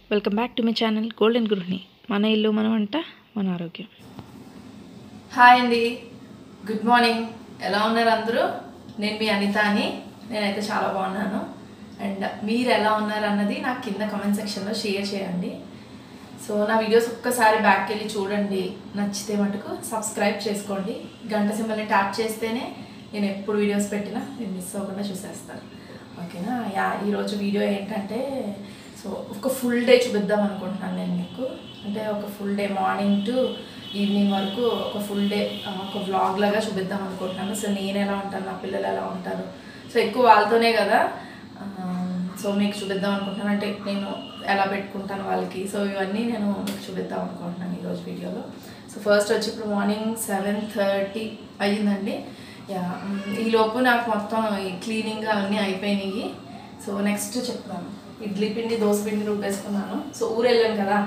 Welcome back to my channel golden గృహిణి మన ఇల్లు మన వంట మన ఆరోగ్యం హాయ్ అండి గుడ్ మార్నింగ్ ఎలా ఉన్నారు అందరూ నేను మీ అనిత అని నేనైతే చాలా బాగున్నాను అండ్ మీరు ఎలా ఉన్నారు అన్నది నాకు కింద కామెంట్ సెక్షన్లో షేర్ చేయండి సో నా వీడియోస్ ఒక్కసారి బ్యాక్ వెళ్ళి చూడండి నచ్చితే మటుకు సబ్స్క్రైబ్ చేసుకోండి గంట సింబల్ని ట్యాప్ చేస్తేనే నేను ఎప్పుడు వీడియోస్ పెట్టినా మీరు మిస్ అవ్వకుండా చూసేస్తాను ఓకేనా యా ఈరోజు వీడియో ఏంటంటే సో ఒక ఫుల్ డే చూపిద్దాం అనుకుంటున్నాను నేను మీకు అంటే ఒక full day morning to evening వరకు ఒక ఫుల్ డే ఒక వ్లాగ్ లాగా చూపిద్దాం అనుకుంటున్నాను సో నేను ఎలా ఉంటాను నా పిల్లలు ఎలా ఉంటారు సో ఎక్కువ వాళ్ళతోనే కదా ఆ, సో మీకు చూపిద్దాం అనుకుంటున్నాను అంటే నేను ఎలా పెట్టుకుంటాను వాళ్ళకి సో ఇవన్నీ నేను మీకు చూపిద్దాం అనుకుంటున్నాను ఈరోజు వీడియోలో సో ఫస్ట్ వచ్చి ఇప్పుడు మార్నింగ్ సెవెన్ థర్టీ అయ్యిందండి యా మ్, ఈ లోపు నాకు మొత్తం ఈ క్లీనింగ్ అవన్నీ అయిపోయినాయి సో నెక్స్ట్ చెప్తాను ఇడ్లీ పిండి దోశ పిండి రుబ్బేసుకున్నాను సో ఊరు వెళ్ళాను కదా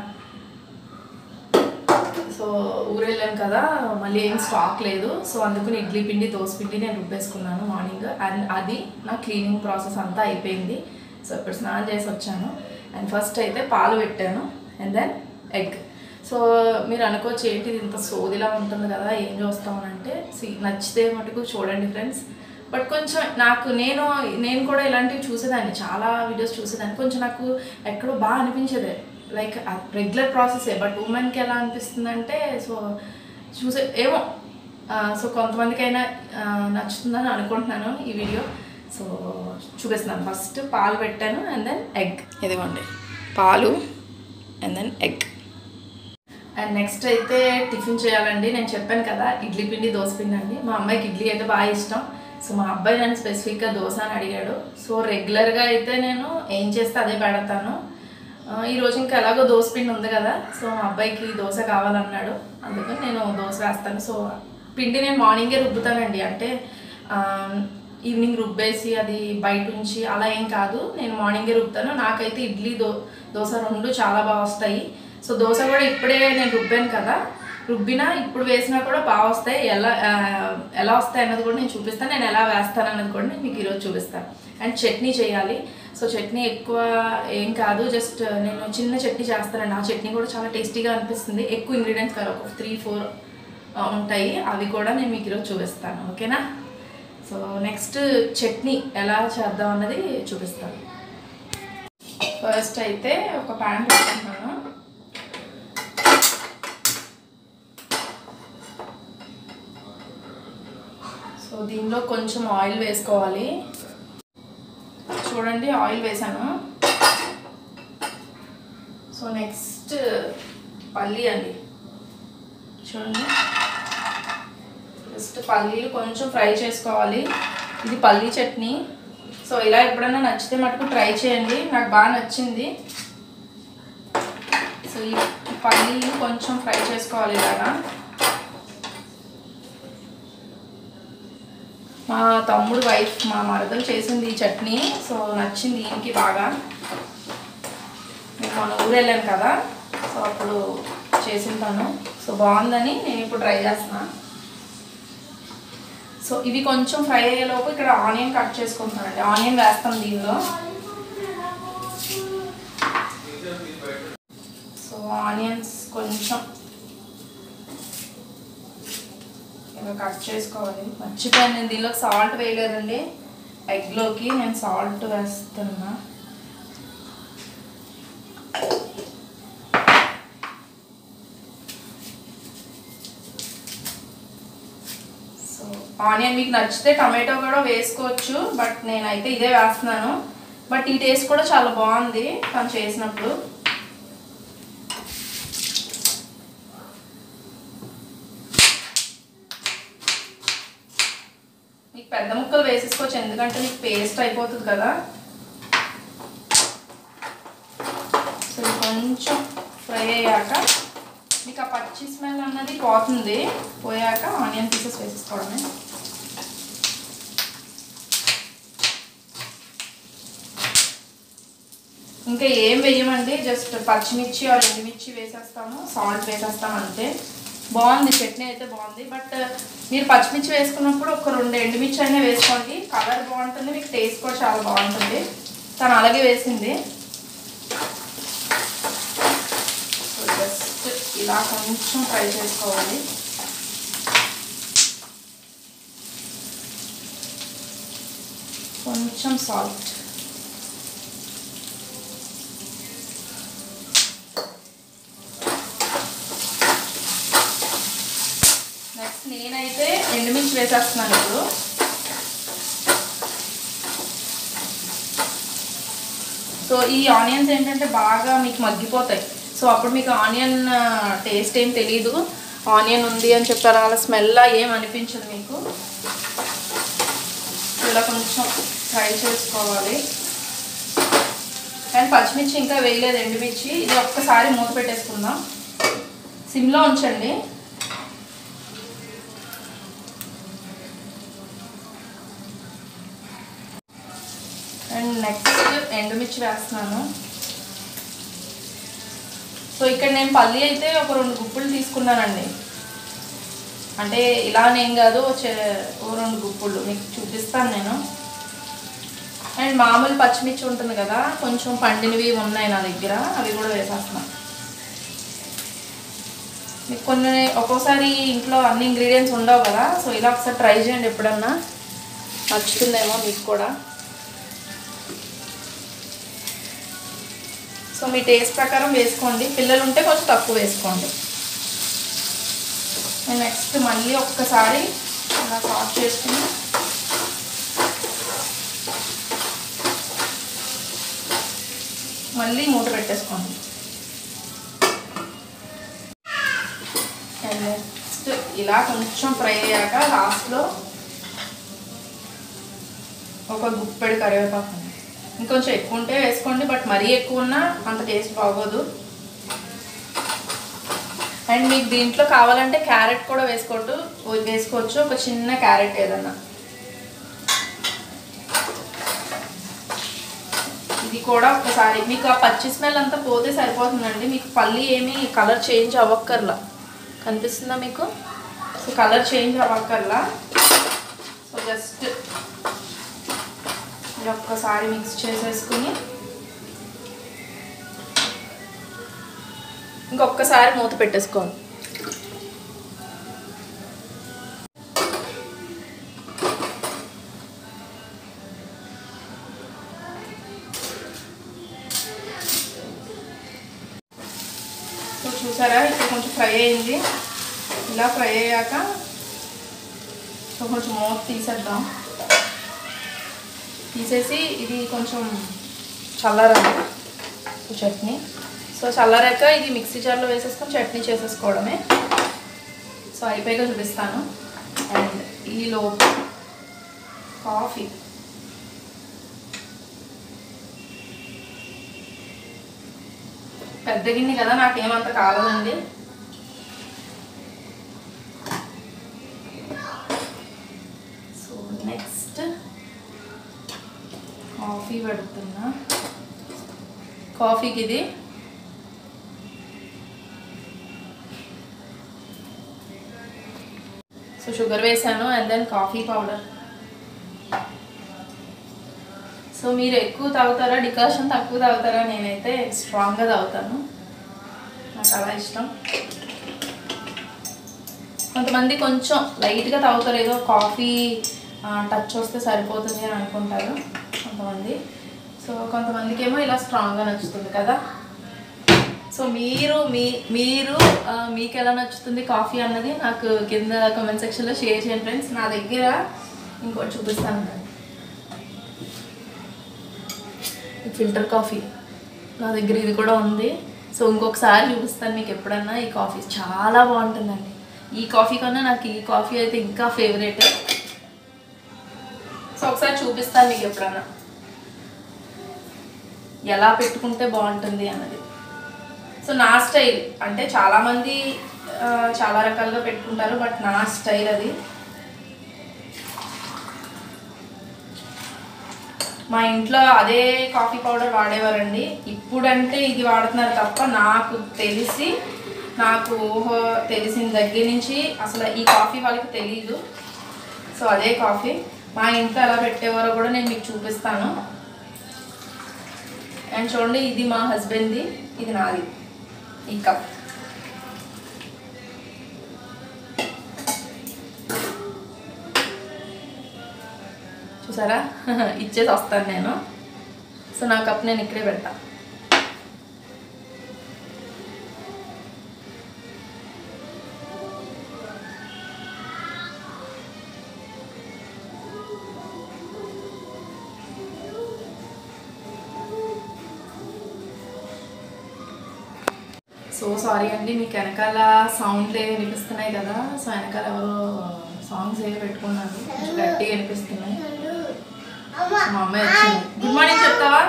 సో ఊరు వెళ్ళాను కదా మళ్ళీ ఏం స్టాక్ లేదు సో అందుకని ఇడ్లీ పిండి దోశ పిండి నేను రుబ్బేసుకున్నాను మార్నింగ్ అండ్ అది నా క్లీనింగ్ ప్రాసెస్ అంతా అయిపోయింది సో ఇప్పుడు స్నానం చేసి వచ్చాను అండ్ ఫస్ట్ అయితే పాలు పెట్టాను అండ్ దెన్ ఎగ్ సో మీరు అనుకోవచ్చు ఏంటి ఇది ఇంత సోదిలా ఉంటుంది కదా ఏం చూస్తామనంటే సి నచ్చితే మటుకు చూడండి ఫ్రెండ్స్ బట్ కొంచెం నాకు నేను నేను కూడా ఇలాంటివి చూసేదాన్ని చాలా వీడియోస్ చూసేదాన్ని కొంచెం నాకు ఎక్కడో బాగా అనిపించేదే లైక్ రెగ్యులర్ ప్రాసెసే బట్ ఉమెన్కి ఎలా అనిపిస్తుందంటే సో చూసే ఏమో సో కొంతమందికైనా ఆ, నచ్చుతుందని అనుకుంటున్నాను ఈ వీడియో సో చూపిస్తున్నాను ఫస్ట్ పాలు పెట్టాను అండ్ దెన్ ఎగ్ ఇదిగోండి పాలు and then egg and next అయితే టిఫిన్ చేయాలండి నేను చెప్పాను కదా ఇడ్లీ పిండి దోశ పిండి అండి మా అమ్మాయికి ఇడ్లీ అయితే బాగా ఇష్టం సో మా అబ్బాయి నన్ను స్పెసిఫిక్గా దోశ అని అడిగాడు సో రెగ్యులర్గా అయితే నేను ఏం చేస్తే అదే పెడతాను ఆ, ఈ రోజు ఇంకా ఎలాగో దోశ పిండి ఉంది కదా సో మా అబ్బాయికి దోశ కావాలన్నాడు అందుకని నేను దోశ వేస్తాను సో పిండి నేను మార్నింగే రుబ్బుతానండి అంటే ఆ, ఈవినింగ్ రుబ్బేసి అది బయట ఉంచి అలా ఏం కాదు నేను మార్నింగే రుబ్బుతాను నాకైతే ఇడ్లీ దో దోశ రెండు చాలా బాగా వస్తాయి సో దోశ కూడా ఇప్పుడే నేను రుబ్బాను కదా రుబ్బినా ఇప్పుడు వేసినా కూడా బాగా వస్తాయి ఎలా ఆ, ఎలా వస్తాయి అన్నది కూడా నేను చూపిస్తాను నేను ఎలా వేస్తాను అన్నది కూడా నేను మీకు ఈరోజు చూపిస్తాను అండ్ చట్నీ చేయాలి సో చట్నీ ఎక్కువ ఏం కాదు జస్ట్ నేను చిన్న చట్నీ చేస్తానండి ఆ చట్నీ కూడా చాలా టేస్టీగా అనిపిస్తుంది ఎక్కువ ఇంగ్రీడియంట్స్ కాదు ఒక త్రీ ఫోర్ ఉంటాయి అవి కూడా నేను మీకు ఈరోజు చూపిస్తాను ఓకేనా సో నెక్స్ట్ చట్నీ ఎలా చేద్దాం అన్నది చూపిస్తాను ఫస్ట్ అయితే ఒక ప్యాన్ పెట్టుకుంటున్నాను సో దీనిలో కొంచెం ఆయిల్ వేసుకోవాలి చూడండి ఆయిల్ వేసాను సో నెక్స్ట్ పల్లి అండి చూడండి జస్ట్ పల్లీలు కొంచెం ఫ్రై చేసుకోవాలి ఇది పల్లీ చట్నీ సో ఇలా ఎప్పుడైనా నచ్చితే మటుకు ట్రై చేయండి నాకు బాగా నచ్చింది సో ఈ పల్లీలు కొంచెం ఫ్రై చేసుకోవాలి ఇలాగా మా తమ్ముడు వైఫ్ మా మరదలు చేసింది ఈ చట్నీ సో నచ్చింది ఈయనకి బాగా నేను మన ఊరు వెళ్ళాను కదా సో అప్పుడు చేసిన తను సో బాగుందని నేను ఇప్పుడు ట్రై చేస్తున్నా సో ఇవి కొంచెం ఫ్రై అయ్యేలోపు ఇక్కడ ఆనియన్ కట్ చేసుకుంటానండి ఆనియన్ వేస్తాం దీనిలో సో ఆనియన్స్ కొంచెం ఇలా కట్ చేసుకోవాలి మర్చిపోయాను నేను దీనిలో సాల్ట్ వేయలేదండి ఎగ్లోకి నేను సాల్ట్ వేస్తున్నా సో ఆనియన్ మీకు నచ్చితే టమాటో కూడా వేసుకోవచ్చు బట్ నేనైతే ఇదే వేస్తున్నాను బట్ ఈ టేస్ట్ కూడా చాలా బాగుంది తను చేసినప్పుడు మీకు పెద్ద ముక్కలు వేసేసుకోవచ్చు ఎందుకంటే మీకు పేస్ట్ అయిపోతుంది కదా సో ఇది కొంచెం ఫ్రై అయ్యాక మీకు ఆ పచ్చి స్మెల్ అన్నది పోతుంది పోయాక ఆనియన్ పీసెస్ వేసేసుకోవడమే ఇంకా ఏం వేయమండి జస్ట్ పచ్చిమిర్చి ఆర్ ఎండుమిర్చి వేసేస్తాము సాల్ట్ వేసేస్తాం అంతే బాగుంది చట్నీ అయితే బాగుంది బట్ మీరు పచ్చిమిర్చి వేసుకున్నప్పుడు ఒక రెండు ఎండుమిర్చి అయినా వేసుకోండి కలర్ బాగుంటుంది మీకు టేస్ట్ కూడా చాలా బాగుంటుంది తను అలాగే వేసింది ఇలా కొంచెం ఫ్రై చేసుకోవాలి కొంచెం సాల్ట్ నెక్స్ట్ నేనైతే ఎండుమిర్చి వేసేస్తున్నాను ఇప్పుడు సో ఈ ఆనియన్స్ ఏంటంటే బాగా మీకు మగ్గిపోతాయి సో అప్పుడు మీకు ఆనియన్ టేస్ట్ ఏం తెలీదు ఆనియన్ ఉంది అని చెప్పారు అలా స్మెల్ ఏం అనిపించదు మీకు ఇలా కొంచెం ఫ్రై చేసుకోవాలి అండ్ పచ్చిమిర్చి ఇంకా వేయలేదు ఎండుమిర్చి ఇది ఒక్కసారి మూత పెట్టేసుకుందాం సిమ్లో ఉంచండి అండ్ నెక్స్ట్ ఎండుమిర్చి వేస్తున్నాను సో ఇక్కడ నేను పల్లి అయితే ఒక రెండు గుప్పులు తీసుకున్నానండి అంటే ఇలానేం కాదు చే- ఓ రెండు గుప్పులు మీకు చూపిస్తాను నేను అండ్ మామూలు పచ్చిమిర్చి ఉంటుంది కదా కొంచెం పండినవి ఉన్నాయి నా దగ్గర అవి కూడా వేసేస్తున్నాను మీకు కొన్ని ఒక్కోసారి ఇంట్లో అన్ని ఇంగ్రీడియంట్స్ ఉండవు కదా సో ఇలా ఒకసారి ట్రై చేయండి ఎప్పుడన్నా నచ్చుతుందేమో మీకు కూడా సో మీ టేస్ట్ ప్రకారం వేసుకోండి పిల్లలు ఉంటే కొంచెం తక్కువ వేసుకోండి నెక్స్ట్ మళ్ళీ ఒక్కసారి ఇలా సాఫ్ చేసుకుని మళ్ళీ మూత పెట్టేసుకోండి అండ్ నెక్స్ట్ ఇలా కొంచెం ఫ్రై అయ్యాక లాస్ట్లో ఒక గుప్పెడు కరివేపాకు ఉంది. ఇంకొంచెం ఎక్కువ ఉంటే వేసుకోండి బట్ మరీ ఎక్కువ ఉన్నా అంత టేస్ట్ బాగోదు అండ్ మీకు దీంట్లో కావాలంటే క్యారెట్ కూడా వేసుకోవచ్చు వేసుకోవచ్చు ఒక చిన్న క్యారెట్ ఏదన్నా ఇది కూడా ఒకసారి మీకు ఆ పచ్చి స్మెల్ అంతా పోతే సరిపోతుందండి మీకు పల్లి ఏమీ కలర్ చేంజ్ అవ్వక్కర్లా కనిపిస్తుందా మీకు సో కలర్ చేంజ్ అవ్వక్కర్లా సో జస్ట్ ఇది ఒక్కసారి మిక్స్ చేసేసుకుని ఇంకొకసారి మూత పెట్టేసుకోవాలి సో చూసారా ఇప్పుడు కొంచెం ఫ్రై అయింది ఇలా ఫ్రై అయ్యాక సో కొంచెం మూత తీసేద్దాం తీసేసి ఇది కొంచెం చల్లారండి చట్నీ సో చల్లారాక ఇది మిక్సీ జార్లో వేసేసుకొని చట్నీ చేసేసుకోవడమే సో అయిపోయాక చూపిస్తాను అండ్ ఈలోపు కాఫీ పెద్ద గిన్నె కదా నాకేమంత కావాలండి సో నెక్స్ట్ కాఫీ పెడుతున్నా కాఫీకి ఇది సో షుగర్ వేసాను and then coffee powder so మీరు ఎక్కువ తాగుతారా డికాషన్ తక్కువ తాగుతారా నేనైతే స్ట్రాంగ్గా తాగుతాను నాకు అలా ఇష్టం కొంతమంది కొంచెం లైట్గా తాగుతారు ఏదో కాఫీ టచ్ వస్తే సరిపోతుంది అని అనుకుంటారు కొంతమంది సో కొంతమందికి ఏమో ఇలా స్ట్రాంగ్గా నచ్చుతుంది కదా సో మీరు మీ మీరు ఆ, మీకు ఎలా నచ్చుతుంది కాఫీ అన్నది నాకు కింద కామెంట్ సెక్షన్లో షేర్ చేయండి ఫ్రెండ్స్ నా దగ్గర ఇంకోటి చూపిస్తాను ఫిల్టర్ కాఫీ నా దగ్గర ఇది కూడా ఉంది సో ఇంకొకసారి చూపిస్తాను మీకు ఎప్పుడన్నా ఈ కాఫీ చాలా బాగుంటుందండి ఈ కాఫీ కన్నా నాకు ఈ కాఫీ అయితే ఇంకా ఫేవరెట్ సో ఒకసారి చూపిస్తాను మీకు ఎప్పుడన్నా ఎలా పెట్టుకుంటే బాగుంటుంది అన్నది సో నా స్టైల్ అంటే చాలామంది ఆ, చాలా రకాలుగా పెట్టుకుంటారు బట్ నా స్టైల్ అది మా ఇంట్లో అదే కాఫీ పౌడర్ వాడేవారండి ఇప్పుడంటే ఇది వాడుతున్నారు తప్ప నాకు తెలిసి నాకు ఊహ తెలిసిన దగ్గర నుంచి అసలు ఈ కాఫీ వాళ్ళకి తెలీదు సో అదే కాఫీ మా ఇంట్లో ఎలా పెట్టేవారో కూడా నేను మీకు చూపిస్తాను అండ్ చూడండి ఇది మా హస్బెండ్ది ఇది నాది ఈ కప్ చూసారా ఇచ్చేసి వస్తాను నేను సో నా కప్ నేను ఇక్కడే పెడతా సో సారీ అండి మీకు వెనకాల సౌండ్లు ఏవి వినిపిస్తున్నాయి కదా సో వెనకాల ఎవరో సాంగ్స్ ఏవి పెట్టుకున్నారు కొంచెం గట్టిగా వినిపిస్తున్నాయి మా అమ్మాయి వచ్చింది గుడ్ మార్నింగ్ చెప్తావా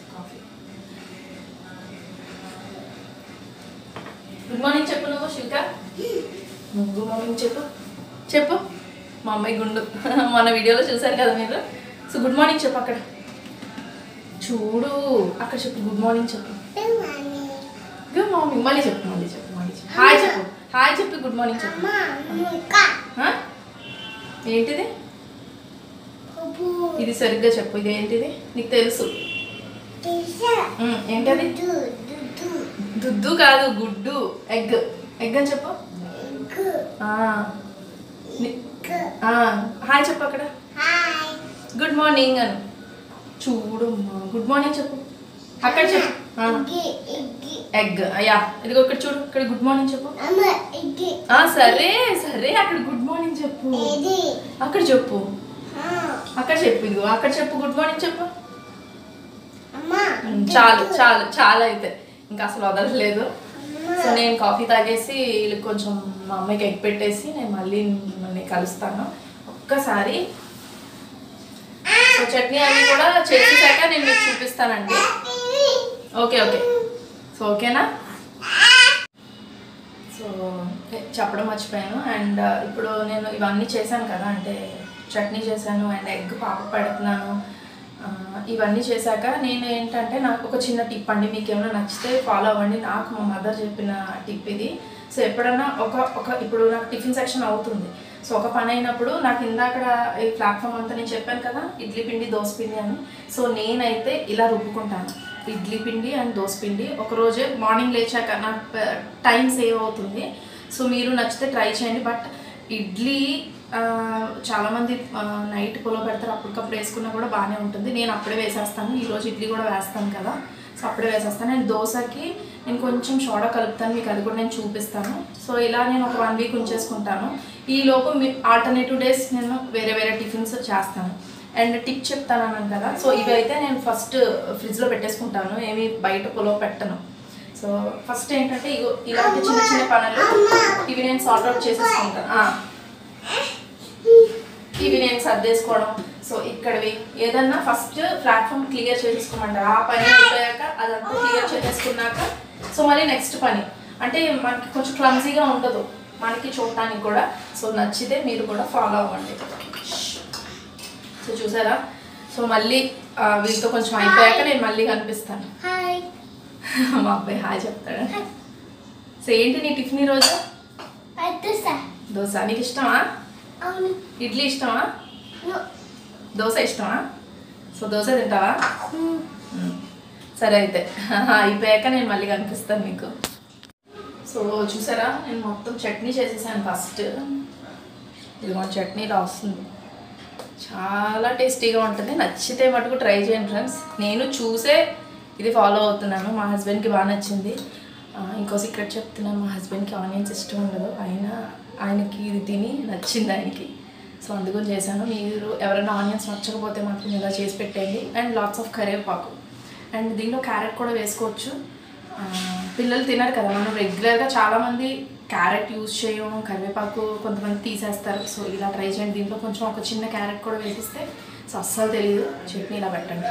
గుడ్ మార్నింగ్ చెప్పు నువ్వు శిల్క నువ్వు గుడ్ మార్నింగ్ చెప్పు చెప్పు మా అమ్మాయి గుండు మన వీడియోలో చూసారు కదా మీరు సో గుడ్ మార్నింగ్ చెప్పు అక్కడ చూడు అక్కడ చెప్పు గుడ్ మార్నింగ్ చెప్పు గుడ్ మార్నింగ్ మళ్ళీ చెప్పు మళ్ళీ చెప్పు మళ్ళీ చెప్పు హాయ్ చెప్పు హాయ్ చెప్పు గుడ్ మార్నింగ్ చెప్పు ఆ? ఏంటిది ఇది సరిగ్గా చెప్పు ఇది ఏంటిది నీకు తెలుసు ఉమ్, ఏంటది దుద్దు కాదు గుడ్డు ఎగ్ ఎగ్ అని చెప్పు ఆ. ని- ఆ, హాయ్ చెప్పు అక్కడ గుడ్ మార్నింగ్ అని చూడు గుడ్ మార్నింగ్ చెప్పు అక్కడ చెప్పు ఆ, ఎగ్ అయ్యా ఇదిగో ఇక్కడ చూడు ఇక్కడ గుడ్ మార్నింగ్ చెప్పు ఆ, సరే సరే అక్కడ గుడ్ మార్నింగ్ చెప్పు అక్కడ చెప్పు అక్కడ చెప్పు ఇదిగో అక్కడ చెప్పు గుడ్ మార్నింగ్ చెప్పు ఉమ్, చాలు చాలు చాలా అయితే ఇంకా అసలు వదలట్లేదు సో నేను కాఫీ తాగేసి వీళ్ళకి కొంచెం మా అమ్మాయికి ఎగ్ పెట్టేసి నేను మళ్ళీ మిమ్మల్ని కలుస్తాను ఒక్కసారి సో చట్నీ అవి కూడా చేసేసాక నేను మీకు చూపిస్తానండి ఓకే ఓకే సో ఓకేనా సో ఏ- చెప్పడం మర్చిపోయాను అండ్ ఇప్పుడు నేను ఇవన్నీ చేశాను కదా అంటే చట్నీ చేశాను అండ్ ఎగ్ పాప పెడుతున్నాను ఆ, ఇవన్నీ చేశాక నేను ఏంటంటే నాకు ఒక చిన్న టిప్ అండి మీకు ఏమైనా నచ్చితే ఫాలో అవ్వండి నాకు మా మదర్ చెప్పిన టిప్ ఇది సో ఎప్పుడన్నా ఒక ఒక ఇప్పుడు నాకు టిఫిన్ సెక్షన్ అవుతుంది సో ఒక పని అయినప్పుడు నాకు ఇందాక ఈ ప్లాట్ఫామ్ అంతా నేను చెప్పాను కదా ఇడ్లీ పిండి దోశ పిండి అని సో నేనైతే ఇలా రుబ్బుకుంటాను ఇడ్లీ పిండి అండ్ దోశ పిండి ఒక రోజే మార్నింగ్ లేచాక నాకు టైం సేవ్ అవుతుంది సో మీరు నచ్చితే ట్రై చేయండి బట్ ఇడ్లీ ఆ, చాలామంది నైట్ పొలో పెడతారు అప్పటికప్పుడు వేసుకున్నా కూడా బాగానే ఉంటుంది నేను అప్పుడే వేసేస్తాను ఈరోజు ఇడ్లీ కూడా వేస్తాను కదా సో అప్పుడే వేసేస్తాను అండ్ దోశకి నేను కొంచెం సోడా కలుపుతాను మీకు అది కూడా నేను చూపిస్తాను సో ఇలా నేను ఒక వన్ వీక్ ఉంచేసుకుంటాను ఈ లోపు మీ ఆల్టర్నేటివ్ డేస్ నేను వేరే వేరే టిఫిన్స్ చేస్తాను అండ్ టిప్ చెప్తాను అన్నాను కదా సో ఇవి అయితే నేను ఫస్ట్ ఫ్రిడ్జ్లో పెట్టేసుకుంటాను ఏమి బయట పొలో పెట్టను సో ఫస్ట్ ఏంటంటే ఇగో ఇలాంటి చిన్న చిన్న పనులు ఇవి నేను సార్ట్ అవుట్ చేసేసుకుంటాను ఆ. ఇవి నేను సర్దేసుకోవడం సో ఇక్కడవి ఏదన్నా ఫస్ట్ ప్లాట్ఫామ్ క్లియర్ చేసేసుకోమంటారు ఆ పని అయిపోయాక అదంతా క్లియర్ చేసేసుకున్నాక సో మళ్ళీ నెక్స్ట్ పని అంటే మనకి కొంచెం క్లమ్జీగా ఉండదు మనకి చూడటానికి కూడా సో నచ్చితే మీరు కూడా ఫాలో అవ్వండి సో చూసారా సో మళ్ళీ ఆ, వీటితో కొంచెం అయిపోయాక నేను మళ్ళీ కనిపిస్తాను మా అబ్బాయి హాయ్ చెప్తాడు సో ఏంటి నీ టిఫిన్ ఈరోజు దోశ నీకు ఇష్టమా ఇడ్లీ ఇష్టమా దోశ ఇష్టమా సో దోశ తింటావా మ్మ్. సరే అయితే అయిపోయాక నేను మళ్ళీ కనిపిస్తాను మీకు సో చూసారా నేను మొత్తం చట్నీ చేసేసాను ఫస్ట్ ఇదిగో చట్నీ ఇలా వస్తుంది చాలా టేస్టీగా ఉంటుంది నచ్చితే మటుకు ట్రై చేయండి ఫ్రెండ్స్ నేను చూసే ఇది ఫాలో అవుతున్నాను మా హస్బెండ్కి బాగా నచ్చింది ఆ, ఇంకో సీక్రెట్ చెప్తున్నాను మా హస్బెండ్కి ఆనియన్స్ ఇష్టం ఉండదు అయినా ఆయనకి ఇది తిని నచ్చింది ఆయనకి సో అందుకని చేశాను మీరు ఎవరైనా ఆనియన్స్ నచ్చకపోతే మాత్రం ఇలా చేసి పెట్టేయండి అండ్ లాట్స్ ఆఫ్ కరివేపాకు అండ్ దీనిలో క్యారెట్ కూడా వేసుకోవచ్చు ఆ, పిల్లలు తినరు కదా మనం రెగ్యులర్గా చాలామంది క్యారెట్ యూజ్ చేయం కరివేపాకు కొంతమంది తీసేస్తారు సో ఇలా ట్రై చేయండి దీంట్లో కొంచెం ఒక చిన్న క్యారెట్ కూడా వేసిస్తే సో అస్సలు తెలియదు చట్నీ ఇలా పెట్టండి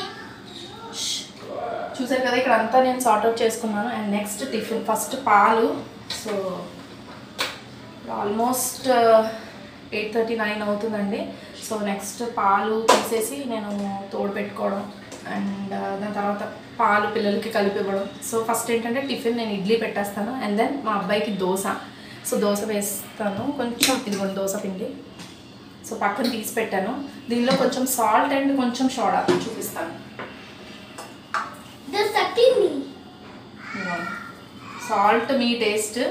చూసారు కదా ఇక్కడ అంతా నేను సార్ట్ అవుట్ చేసుకున్నాను అండ్ నెక్స్ట్ టిఫిన్ ఫస్ట్ పాలు so almost eight thirty nine అవుతుందండి సో నెక్స్ట్ పాలు తీసేసి నేను తోడు పెట్టుకోవడం అండ్ దాని తర్వాత పాలు పిల్లలకి కలిపి ఇవ్వడం సో ఫస్ట్ ఏంటంటే టిఫిన్ నేను ఇడ్లీ పెట్టేస్తాను అండ్ దెన్ మా అబ్బాయికి దోశ సో దోశ వేస్తాను కొంచెం ఇదిగోండి దోశ పిండి సో పక్కన తీసి పెట్టాను దీనిలో కొంచెం సాల్ట్ అండ్ కొంచెం సోడా చూపిస్తాను సాల్ట్ మీ టేస్ట్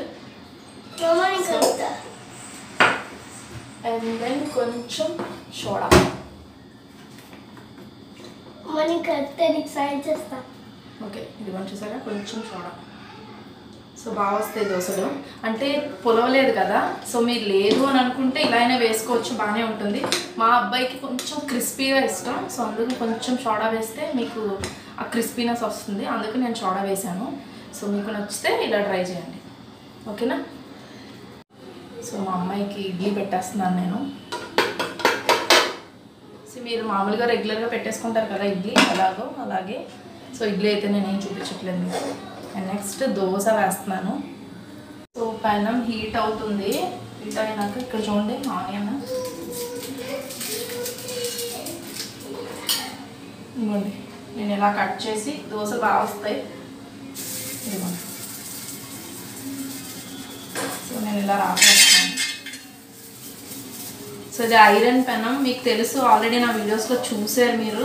అండ్ దెన్ కొంచెం సోడా మనకి కరెక్ట్ నీకు సైడ్ చేస్తా ఓకే ఇది కొంచెం చూసారా కొంచెం చూడ సో బాగా వస్తాయి దోశలు అంటే పొలవలేదు కదా సో మీరు లేదు అని అనుకుంటే ఇలా అయినా వేసుకోవచ్చు బాగానే ఉంటుంది మా అబ్బాయికి కొంచెం క్రిస్పీగా ఇష్టం సో అందుకు కొంచెం సోడా వేస్తే మీకు ఆ క్రిస్పీనెస్ వస్తుంది అందుకు నేను సోడా వేశాను సో మీకు నచ్చితే ఇలా ట్రై చేయండి ఓకేనా సో మా అమ్మాయికి ఇడ్లీ పెట్టేస్తున్నాను నేను సో మీరు మామూలుగా రెగ్యులర్గా పెట్టేసుకుంటారు కదా ఇడ్లీ అలాగో అలాగే సో ఇడ్లీ అయితే నేను ఏం చూపించట్లేదు మీకు అండ్ నెక్స్ట్ దోశ వేస్తున్నాను సో పెనం హీట్ అవుతుంది హీట్ అయినాక ఇక్కడ చూడండి ఆనియన్ ఇవ్వండి నేను ఇలా కట్ చేసి దోశ బాగా వస్తాయి ఇదిగోండి సో నేను ఇలా రాసేస్తాను సో ఇది ఐరన్ పెనం మీకు తెలుసు ఆల్రెడీ నా వీడియోస్లో చూసారు మీరు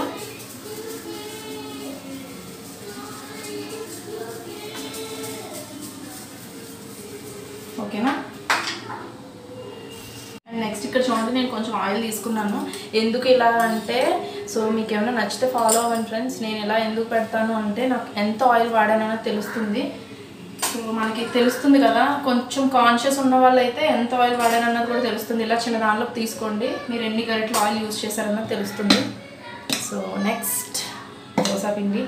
ఓకేనా అండ్ నెక్స్ట్ ఇక్కడ చూడండి నేను కొంచెం ఆయిల్ తీసుకున్నాను ఎందుకు ఇలా అంటే సో మీకు ఏమైనా నచ్చితే ఫాలో అవ్వండి ఫ్రెండ్స్ నేను ఎలా ఎందుకు పెడతాను అంటే నాకు ఎంత ఆయిల్ వాడానో తెలుస్తుంది సో మనకి తెలుస్తుంది కదా కొంచెం కాన్షియస్ ఉన్న వాళ్ళైతే ఎంత ఆయిల్ వాడారన్నది కూడా తెలుస్తుంది ఇలా చిన్న దానిలోకి తీసుకోండి మీరు ఎన్ని గరిటలు ఆయిల్ యూజ్ చేశారన్నది తెలుస్తుంది సో నెక్స్ట్ దోశ పిండి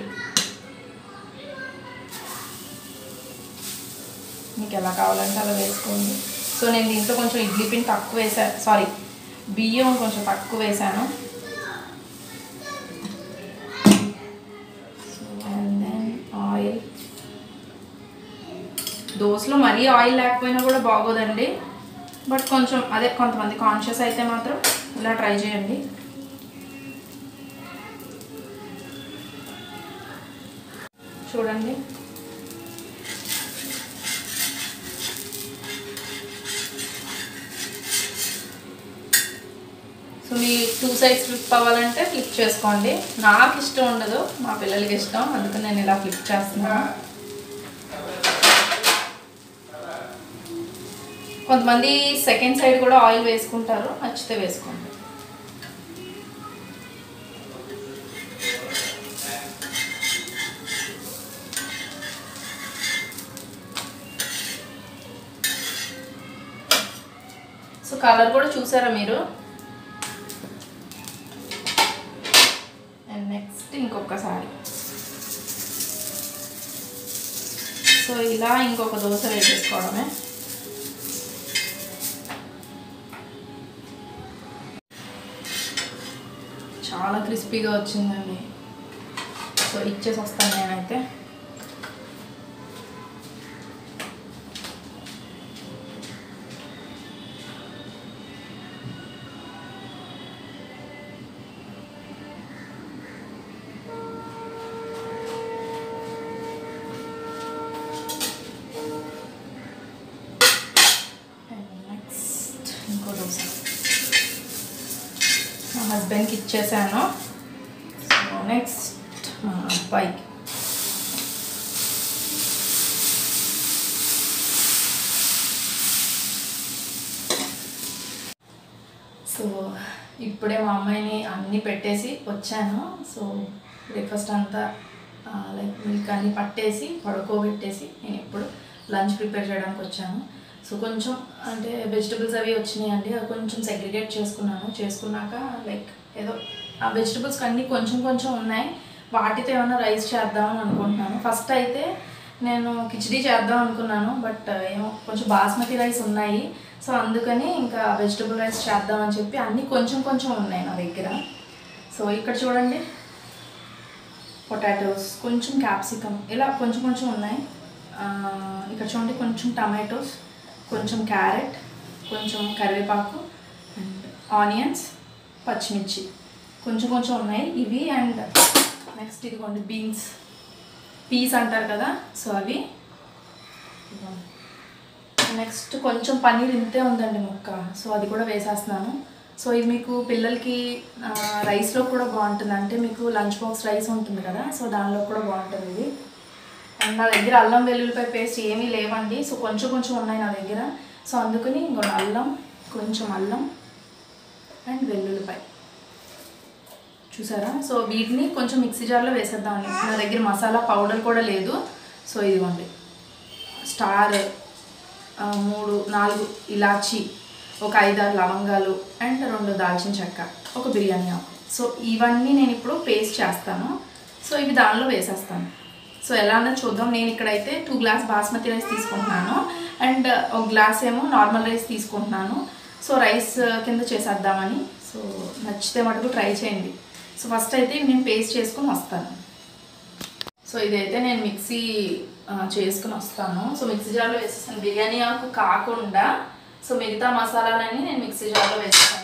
మీకు ఎలా కావాలంటే అలా వేసుకోండి సో నేను దీంట్లో కొంచెం ఇడ్లీ పిండి తక్కువ వేసాను సారీ బియ్యం కొంచెం తక్కువ వేసాను సో అండ్ దెన్ ఆయిల్ దోశలో మరీ ఆయిల్ లేకపోయినా కూడా బాగోదండి బట్ కొంచెం అదే కొంతమంది కాన్షియస్ అయితే మాత్రం ఇలా ట్రై చేయండి చూడండి సో మీ టూ సైడ్స్ ఫ్లిప్ అవ్వాలంటే ఫ్లిప్ చేసుకోండి నాకు ఇష్టం ఉండదు మా పిల్లలకి ఇష్టం అందుకని నేను ఇలా ఫ్లిప్ చేస్తున్నాను కొంతమంది సెకండ్ సైడ్ కూడా ఆయిల్ వేసుకుంటారు నచ్చితే వేసుకోండి సో కలర్ కూడా చూసారా మీరు అండ్ నెక్స్ట్ ఇంకొకసారి సో ఇలా ఇంకొక దోశ వేసేసుకోవడమే చాలా క్రిస్పీగా వచ్చిందండి సో ఇచ్చేసి వస్తాను నేనైతే నెక్స్ట్ ఇంకో దోశ మా హస్బెండ్కి ఇచ్చేసాను సో నెక్స్ట్ మా అబ్బాయికి సో ఇప్పుడే మా అమ్మాయిని అన్నీ పెట్టేసి వచ్చాను సో బ్రేక్ఫాస్ట్ అంతా లైక్ మిల్క్ అన్నీ పట్టేసి పడుకోబెట్టేసి నేను ఇప్పుడు లంచ్ ప్రిపేర్ చేయడానికి వచ్చాను సో కొంచెం అంటే వెజిటబుల్స్ అవి వచ్చినాయండి అవి కొంచెం సెగ్రిగేట్ చేసుకున్నాను చేసుకున్నాక లైక్ ఏదో ఆ వెజిటబుల్స్ అన్నీ కొంచెం కొంచెం ఉన్నాయి వాటితో ఏమైనా రైస్ చేద్దామని అనుకుంటున్నాను ఫస్ట్ అయితే నేను కిచడీ చేద్దాం అనుకున్నాను బట్ ఏమో కొంచెం బాస్మతి రైస్ ఉన్నాయి సో అందుకని ఇంకా వెజిటబుల్ రైస్ చేద్దామని చెప్పి అన్నీ కొంచెం కొంచెం ఉన్నాయి నా దగ్గర సో ఇక్కడ చూడండి పొటాటోస్ కొంచెం క్యాప్సికమ్ ఇలా కొంచెం కొంచెం ఉన్నాయి ఆ, ఇక్కడ చూడండి కొంచెం టమాటోస్ కొంచెం క్యారెట్ కొంచెం కరివేపాకు అండ్ ఆనియన్స్ పచ్చిమిర్చి కొంచెం కొంచెం ఉన్నాయి ఇవి అండ్ నెక్స్ట్ ఇదిగోండి బీన్స్ పీస్ అంటారు కదా సో అవి నెక్స్ట్ కొంచెం పన్నీర్ ఇంతే ఉందండి ముక్క సో అది కూడా వేసేస్తున్నాను సో ఇది మీకు పిల్లలకి ఆ, రైస్లో కూడా బాగుంటుంది అంటే మీకు లంచ్ బాక్స్ రైస్ ఉంటుంది కదా సో దానిలో కూడా బాగుంటుంది ఇది అండ్ నా దగ్గర అల్లం వెల్లుల్లిపాయ పేస్ట్ ఏమీ లేవండి సో కొంచెం కొంచెం ఉన్నాయి నా దగ్గర సో అందుకని ఇంకోటి అల్లం కొంచెం అల్లం అండ్ వెల్లుల్లిపాయ చూసారా సో వీటిని కొంచెం మిక్సీ జార్లో వేసేద్దామని నా దగ్గర మసాలా పౌడర్ కూడా లేదు సో ఇదిగోండి స్టార్ ఆ, మూడు నాలుగు ఇలాచి ఒక ఐదారు లవంగాలు అండ్ రెండు దాల్చిన చెక్క ఒక బిర్యానీ ఆకు సో ఇవన్నీ నేను ఇప్పుడు పేస్ట్ చేస్తాను సో ఇవి దానిలో వేసేస్తాను సో ఎలా అన్నది చూద్దాం నేను ఇక్కడైతే టూ గ్లాస్ బాస్మతి రైస్ తీసుకుంటున్నాను అండ్ ఒక గ్లాస్ ఏమో నార్మల్ రైస్ తీసుకుంటున్నాను సో రైస్ కింద చేసేద్దామని సో నచ్చితే మటుకు ట్రై చేయండి సో ఫస్ట్ అయితే ఇవి నేను పేస్ట్ చేసుకుని వస్తాను సో ఇదైతే నేను మిక్సీ ఆ, చేసుకుని వస్తాను సో మిక్సీ జార్లో వేసేస్తాను బిర్యానీ ఆకు కాకుండా సో మిగతా మసాలాలన్నీ నేను మిక్సీ జార్లో వేస్తాను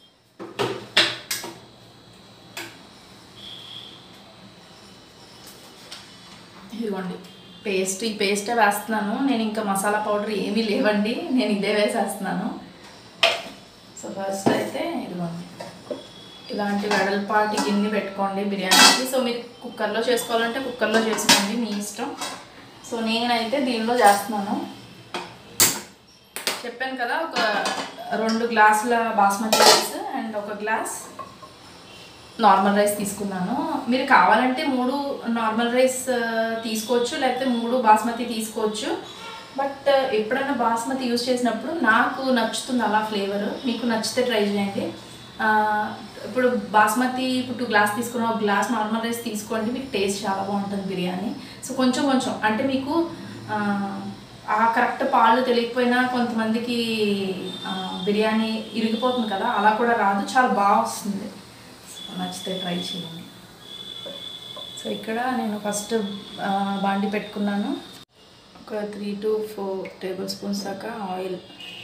ఇదిగోండి పేస్ట్ ఈ పేస్టే వేస్తున్నాను నేను ఇంకా మసాలా పౌడర్ ఏమీ లేవండి నేను ఇదే వేసేస్తున్నాను సో ఫస్ట్ అయితే ఇదిగోండి ఇలాంటి వెడల్పాటి గిన్నె పెట్టుకోండి బిర్యానీకి సో మీరు కుక్కర్లో చేసుకోవాలంటే కుక్కర్లో చేసుకోండి మీ ఇష్టం సో నేనైతే దీనిలో చేస్తున్నాను చెప్పాను కదా ఒక రెండు గ్లాసుల బాస్మతి రైస్ అండ్ ఒక గ్లాస్ నార్మల్ రైస్ తీసుకున్నాను మీరు కావాలంటే మూడు నార్మల్ రైస్ ఆ, తీసుకోవచ్చు లేకపోతే మూడు బాస్మతి తీసుకోవచ్చు బట్ ఎప్పుడైనా బాస్మతి యూజ్ చేసినప్పుడు నాకు నచ్చుతుంది అలా ఫ్లేవర్ మీకు నచ్చితే ట్రై చేయండి ఆ, ఇప్పుడు బాస్మతి ఇప్పుడు టూ గ్లాస్ తీసుకున్న ఒక గ్లాస్ నార్మల్ రైస్ తీసుకోండి మీకు టేస్ట్ చాలా బాగుంటుంది బిర్యానీ సో కొంచెం కొంచెం అంటే మీకు ఆ, ఆ కరెక్ట్ పాలు తెలియకపోయినా కొంతమందికి ఆ, బిర్యానీ ఇరిగిపోతుంది కదా అలా కూడా రాదు చాలా బాగా వస్తుంది సో నచ్చితే ట్రై చేయండి సో ఇక్కడ నేను ఫస్ట్ ఆ, బాండి పెట్టుకున్నాను ఒక three to four tablespoons దాకా ఆయిల్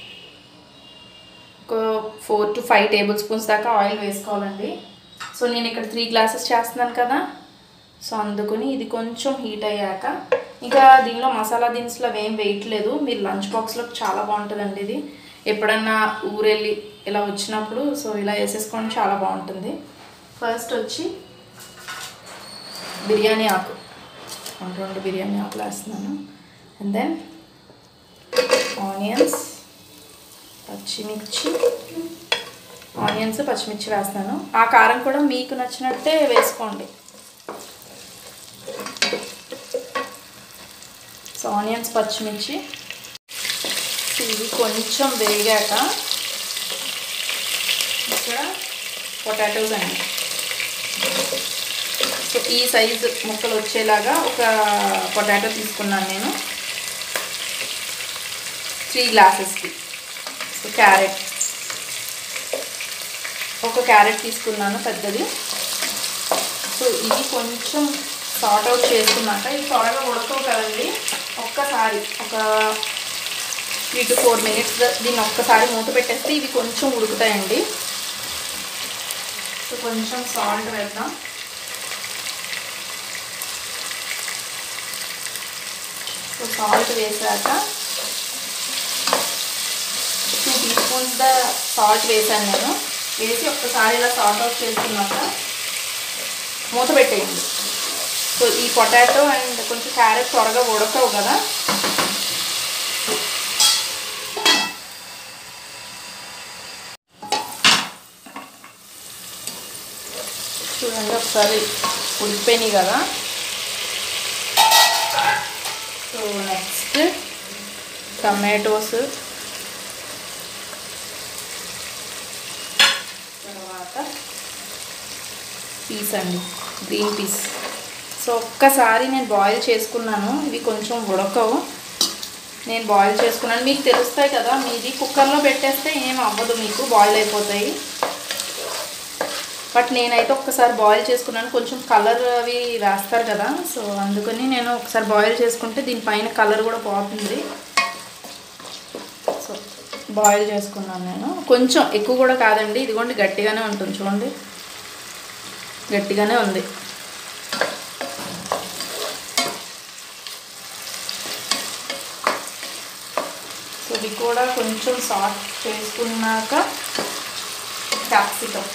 ఒక four to five tablespoons దాకా ఆయిల్ వేసుకోవాలండి సో నేను ఇక్కడ త్రీ గ్లాసెస్ చేస్తున్నాను కదా సో అందుకని ఇది కొంచెం హీట్ అయ్యాక ఇంకా దీనిలో మసాలా దినుసులు అవి ఏం వేయట్లేదు మీరు లంచ్ బాక్స్లో చాలా బాగుంటుందండి ఇది ఎప్పుడన్నా ఊరెళ్ళి ఇలా వచ్చినప్పుడు సో ఇలా వేసేసుకోండి చాలా బాగుంటుంది ఫస్ట్ వచ్చి బిర్యానీ ఆకు రెండు రెండు బిర్యానీ ఆకులు వేస్తున్నాను అండ్ దెన్ ఆనియన్స్ పచ్చిమిర్చి ఆనియన్స్ పచ్చిమిర్చి వేస్తాను ఆ కారం కూడా మీకు నచ్చినట్టే వేసుకోండి సో ఆనియన్స్ పచ్చిమిర్చి ఇవి కొంచెం వేగాక ఇక్కడ పొటాటోస్ అండి సో ఈ సైజు ముక్కలు వచ్చేలాగా ఒక పొటాటో తీసుకున్నాను నేను త్రీ గ్లాసెస్కి సో క్యారెట్ ఒక క్యారెట్ తీసుకున్నాను పెద్దది సో ఇది కొంచెం సార్ట్ అవుట్ చేసుకున్నాక ఇది త్వరగా ఉడకవు కదండి ఒక్కసారి ఒక త్రీ టు ఫోర్ మినిట్స్ దీన్ని ఒక్కసారి మూత పెట్టేస్తే ఇవి కొంచెం ఉడుకుతాయండి సో కొంచెం సాల్ట్ వేద్దాం సో సాల్ట్ వేసాక two teaspoons the salt వేసాను నేను వేసి ఒక్కసారి ఇలా సాల్ట్ అవుట్ చేసుకున్నాక మూత పెట్టేయండి సో ఈ పొటాటో అండ్ కొంచెం క్యారెట్ త్వరగా ఉడకవు కదా చూడండి ఒకసారి ఉడికిపోయినాయి కదా సో నెక్స్ట్ టమాటోస్ తర్వాత పీస్ అండి గ్రీన్ పీస్ సో ఒక్కసారి నేను బాయిల్ చేసుకున్నాను ఇవి కొంచెం ఉడకవు నేను బాయిల్ చేసుకున్నాను మీకు తెలుస్తాయి కదా మీది కుక్కర్లో పెట్టేస్తే ఏం అవ్వదు మీకు బాయిల్ అయిపోతాయి బట్ నేనైతే ఒక్కసారి బాయిల్ చేసుకున్నాను కొంచెం కలర్ అవి వేస్తారు కదా సో అందుకని నేను ఒకసారి బాయిల్ చేసుకుంటే దీనిపైన కలర్ కూడా పోతుంది సో బాయిల్ చేసుకున్నాను నేను కొంచెం ఎక్కువ కూడా కాదండి ఇదిగోండి గట్టిగానే ఉంటుంది చూడండి గట్టిగానే ఉంది సో ఇది కూడా కొంచెం సాఫ్ట్ చేసుకున్నాక క్యాప్సికమ్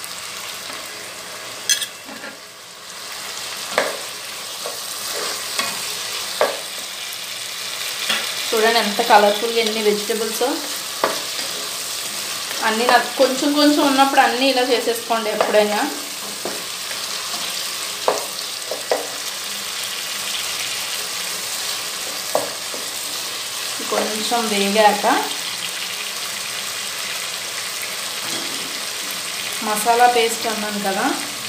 చూడండి ఎంత కలర్ఫుల్గా ఎన్ని వెజిటబుల్స్ అన్నీ నాకు కొంచెం కొంచెం ఉన్నప్పుడు అన్నీ ఇలా చేసేసుకోండి ఎప్పుడైనా కొంచెం వేగాక మసాలా పేస్ట్ అన్నాను కదా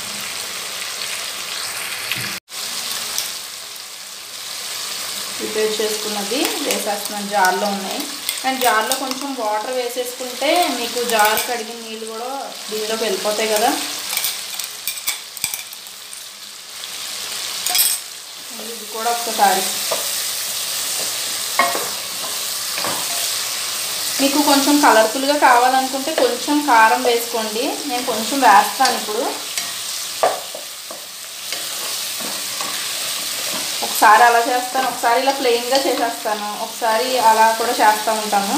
ప్రిపేర్ చేసుకున్నది వేసేస్తున్నాను జార్లో ఉన్నాయి అండ్ జార్లో కొంచెం వాటర్ వేసేసుకుంటే మీకు జార్ కడిగిన నీళ్ళు కూడా దీనిలోకి వెళ్ళిపోతాయి కదా ఇది కూడా ఒక్కసారి మీకు కొంచెం కలర్ఫుల్గా కావాలనుకుంటే కొంచెం కారం వేసుకోండి నేను కొంచెం వేస్తాను ఇప్పుడు ఒకసారి అలా చేస్తాను ఒకసారి ఇలా ప్లెయిన్గా చేసేస్తాను ఒకసారి అలా కూడా చేస్తూ ఉంటాను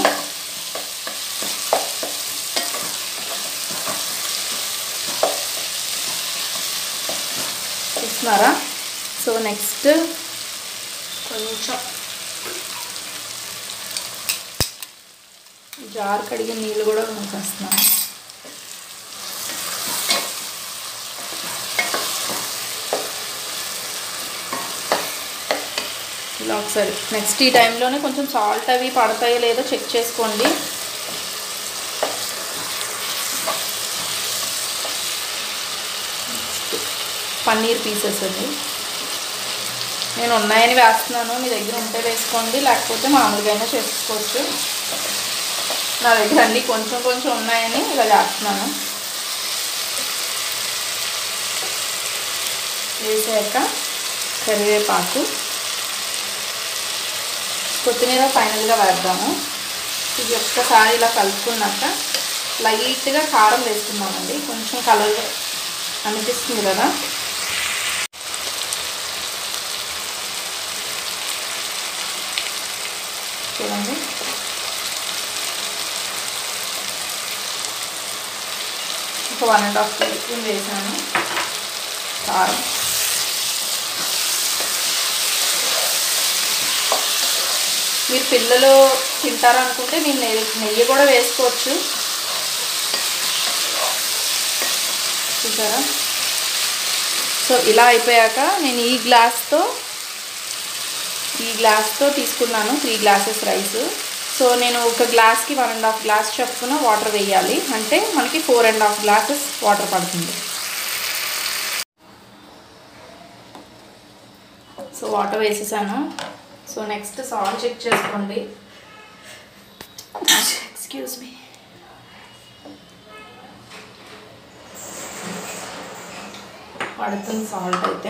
చూస్తున్నారా సో నెక్స్ట్ కొంచెం జార్ కడిగిన నీళ్ళు కూడా వేసేస్తున్నాను ఇలా ఒకసారి నెక్స్ట్ ఈ టైంలోనే కొంచెం సాల్ట్ అవి పడతాయో లేదో చెక్ చేసుకోండి పన్నీర్ పీసెస్ అండి నేను ఉన్నాయని వేస్తున్నాను మీ దగ్గర ఉంటే వేసుకోండి లేకపోతే మామూలుగా అయినా చేసుకోవచ్చు నా దగ్గర అన్నీ కొంచెం కొంచెం ఉన్నాయని ఇలా చేస్తున్నాను వేసాక కరివేపాకు కొత్తిమీర ఫైనల్గా వేద్దాము ఇది ఒక్కసారి ఇలా కలుపుకున్నాక లైట్గా కారం వేసుకున్నామండి కొంచెం కలర్ అనిపిస్తుంది కదా చూడండి ఒక one and half teaspoon వేసాను కారం మీరు పిల్లలు తింటారనుకుంటే మీరు నెయ్యి నెయ్యి కూడా వేసుకోవచ్చు చూసారా సో ఇలా అయిపోయాక నేను ఈ గ్లాస్తో ఈ గ్లాస్తో తీసుకున్నాను త్రీ గ్లాసెస్ రైస్ సో నేను ఒక గ్లాస్కి వన్ అండ్ హాఫ్ గ్లాస్ చొప్పున వాటర్ వేయాలి అంటే మనకి four and half glasses water పడుతుంది సో వాటర్ వేసేసాను సో నెక్స్ట్ సాల్ట్ చెక్ చేసుకోండి ఎక్స్క్యూజ్ మీ పడుతుంది సాల్ట్ అయితే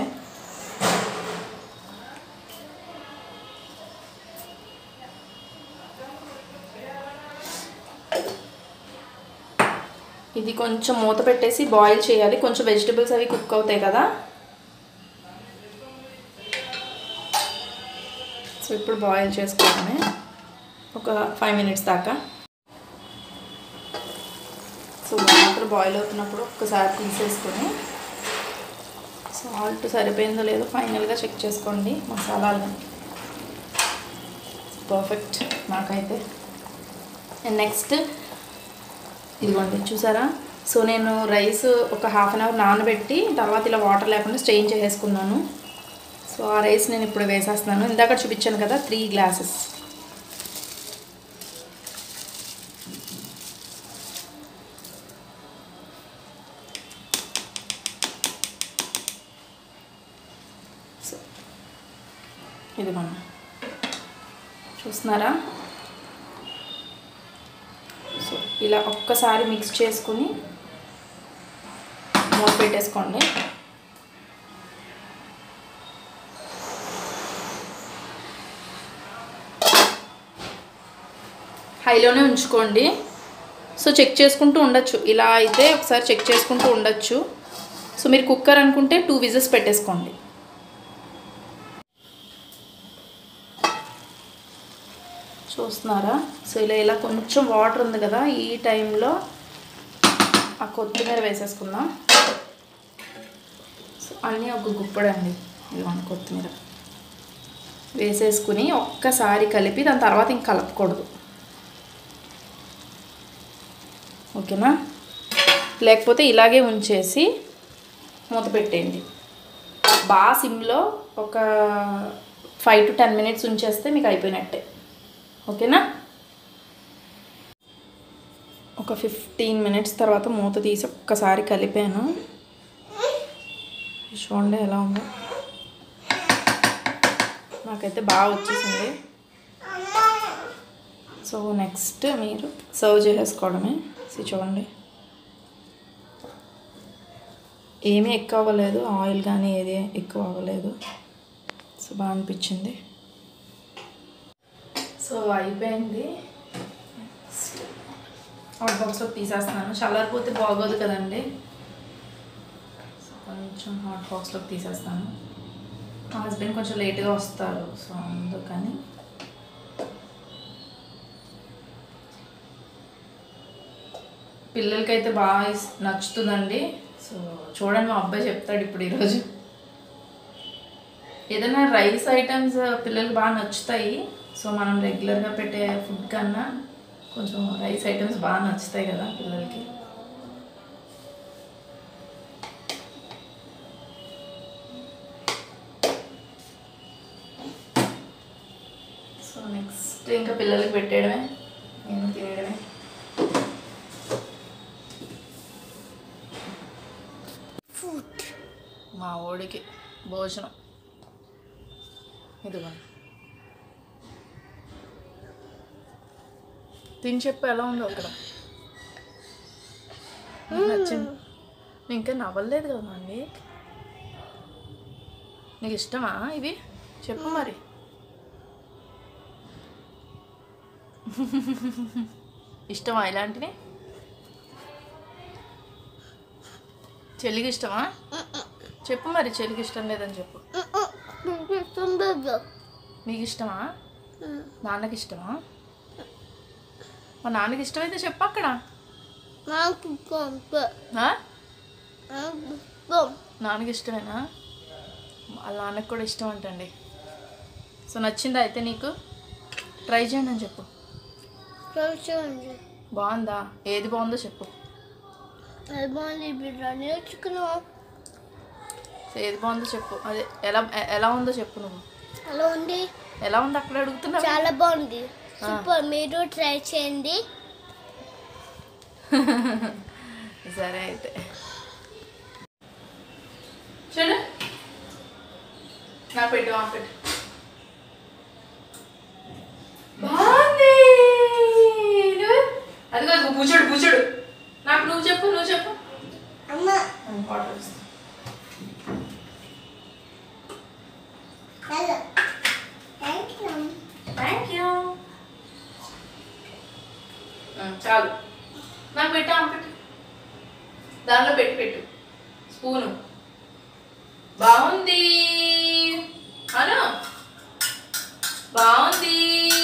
ఇది కొంచెం మూత పెట్టేసి బాయిల్ చేయాలి కొంచెం వెజిటబుల్స్ అవి కుక్ అవుతాయి కదా సో ఇప్పుడు బాయిల్ చేసుకోవడమే ఒక ఫైవ్ మినిట్స్ దాకా సో వాటర్ బాయిల్ అవుతున్నప్పుడు ఒక్కసారి తీసేసుకొని సాల్ట్ సరిపోయిందో లేదో ఫైనల్గా చెక్ చేసుకోండి మసాలాలు పర్ఫెక్ట్ నాకైతే అండ్ నెక్స్ట్ ఇదిగోండి చూసారా సో నేను రైస్ ఒక హాఫ్ అన్ అవర్ నానబెట్టి తర్వాత ఇలా వాటర్ లేకుండా స్ట్రెయిన్ చేసేసుకున్నాను సో ఆ రైస్ నేను ఇప్పుడు వేసేస్తున్నాను ఇందాక చూపించాను కదా త్రీ గ్లాసెస్ సో ఇదిగోండి చూస్తున్నారా సో ఇలా ఒక్కసారి మిక్స్ చేసుకుని మూత పెట్టేసుకోండి హైలోనే ఉంచుకోండి సో చెక్ చేసుకుంటూ ఉండొచ్చు ఇలా అయితే ఒకసారి చెక్ చేసుకుంటూ ఉండొచ్చు సో మీరు కుక్కర్ అనుకుంటే టూ విజిల్స్ పెట్టేసుకోండి చూస్తున్నారా సో ఇలా ఇలా కొంచెం వాటర్ ఉంది కదా ఈ టైంలో ఆ కొత్తిమీర వేసేసుకుందాం సో అన్నీ ఒక గుప్పడండి ఇదిగోండి కొత్తిమీర వేసేసుకుని ఒక్కసారి కలిపి దాని తర్వాత ఇంక కలపకూడదు ఓకేనా లేకపోతే ఇలాగే ఉంచేసి మూత పెట్టేయండి బాగా సిమ్లో ఒక ఫైవ్ టు టెన్ మినిట్స్ ఉంచేస్తే మీకు అయిపోయినట్టే ఓకేనా ఒక ఫిఫ్టీన్ మినిట్స్ తర్వాత మూత తీసి ఒక్కసారి కలిపాను చూడండి ఎలా ఉందో నాకైతే బాగా వచ్చేసింది సో నెక్స్ట్ మీరు సర్వ్ చేసేసుకోవడమే ఇది చూడండి ఏమీ ఎక్కువ అవ్వలేదు ఆయిల్ కానీ ఏది ఎక్కువ అవ్వలేదు సో బాగా అనిపించింది సో అయిపోయింది హాట్ బాక్స్లో తీసేస్తున్నాను చల్లారిపోతే బాగోదు కదండి సో కొంచెం హాట్ బాక్స్లోకి తీసేస్తాను మా హస్బెండ్ కొంచెం లేట్గా వస్తారు సో అందుకని పిల్లలకైతే బాగా ఇస్- నచ్చుతుందండి సో చూడండి మా అబ్బాయి చెప్తాడు ఇప్పుడు ఈరోజు ఏదైనా రైస్ ఐటమ్స్ పిల్లలకి బాగా నచ్చుతాయి సో మనం రెగ్యులర్గా పెట్టే ఫుడ్ కన్నా కొంచెం రైస్ ఐటమ్స్ బాగా నచ్చుతాయి కదా పిల్లలకి సో నెక్స్ట్ ఇంకా పిల్లలకి పెట్టేయడమే నేను తినేయడమే మా ఓడికి భోజనం ఇదిగోండి తిని చెప్పు ఎలా ఉందో అక్కడ నీకు నచ్చింది నేను ఇంకా నవ్వలేదు కదా అండి నీకు ఇష్టమా ఇవి చెప్పు మరి ఇష్టమా ఇలాంటివి చెల్లికి ఇష్టమా చెప్పు మరి చెల్లికి ఇష్టం లేదని చెప్పు నీకు ఇష్టమా నాన్నకి ఇష్టమా మా నాన్నకి ఇష్టమైతే చెప్పు అక్కడ ఆ? నాన్నకి ఇష్టమేనా వాళ్ళ నాన్నకి కూడా ఇష్టం అంటండి సో నచ్చిందా అయితే నీకు ట్రై చేయండి అని చెప్పు బాగుందా ఏది బాగుందో చెప్పు బాగుంది బిర్యానీ నేర్చుకున్నాం సో ఏది బాగుందో చెప్పు అదే ఎలా ఎ- ఎలా ఉందో చెప్పు నువ్వు అలా ఉంది ఎలా ఉంది అక్కడ అడుగుతున్నావు చాలా బాగుంది సూపర్ మీరు ట్రై చేయండి సరే అయితే చూడు నా పెట్టు ఆ పెట్టు బాగుంది నువ్వు? అదిగో అదిగో పూచాడు పూచాడు నాకు నువ్వు చెప్పు నువ్వు చెప్పు అమ్మ వాటర్ వస్తుంది hello thank you thank you చాలు నాకు పెట్టా పెట్టు దానిలో పెట్టి పెట్టు స్పూను బాగుంది అను బాగుంది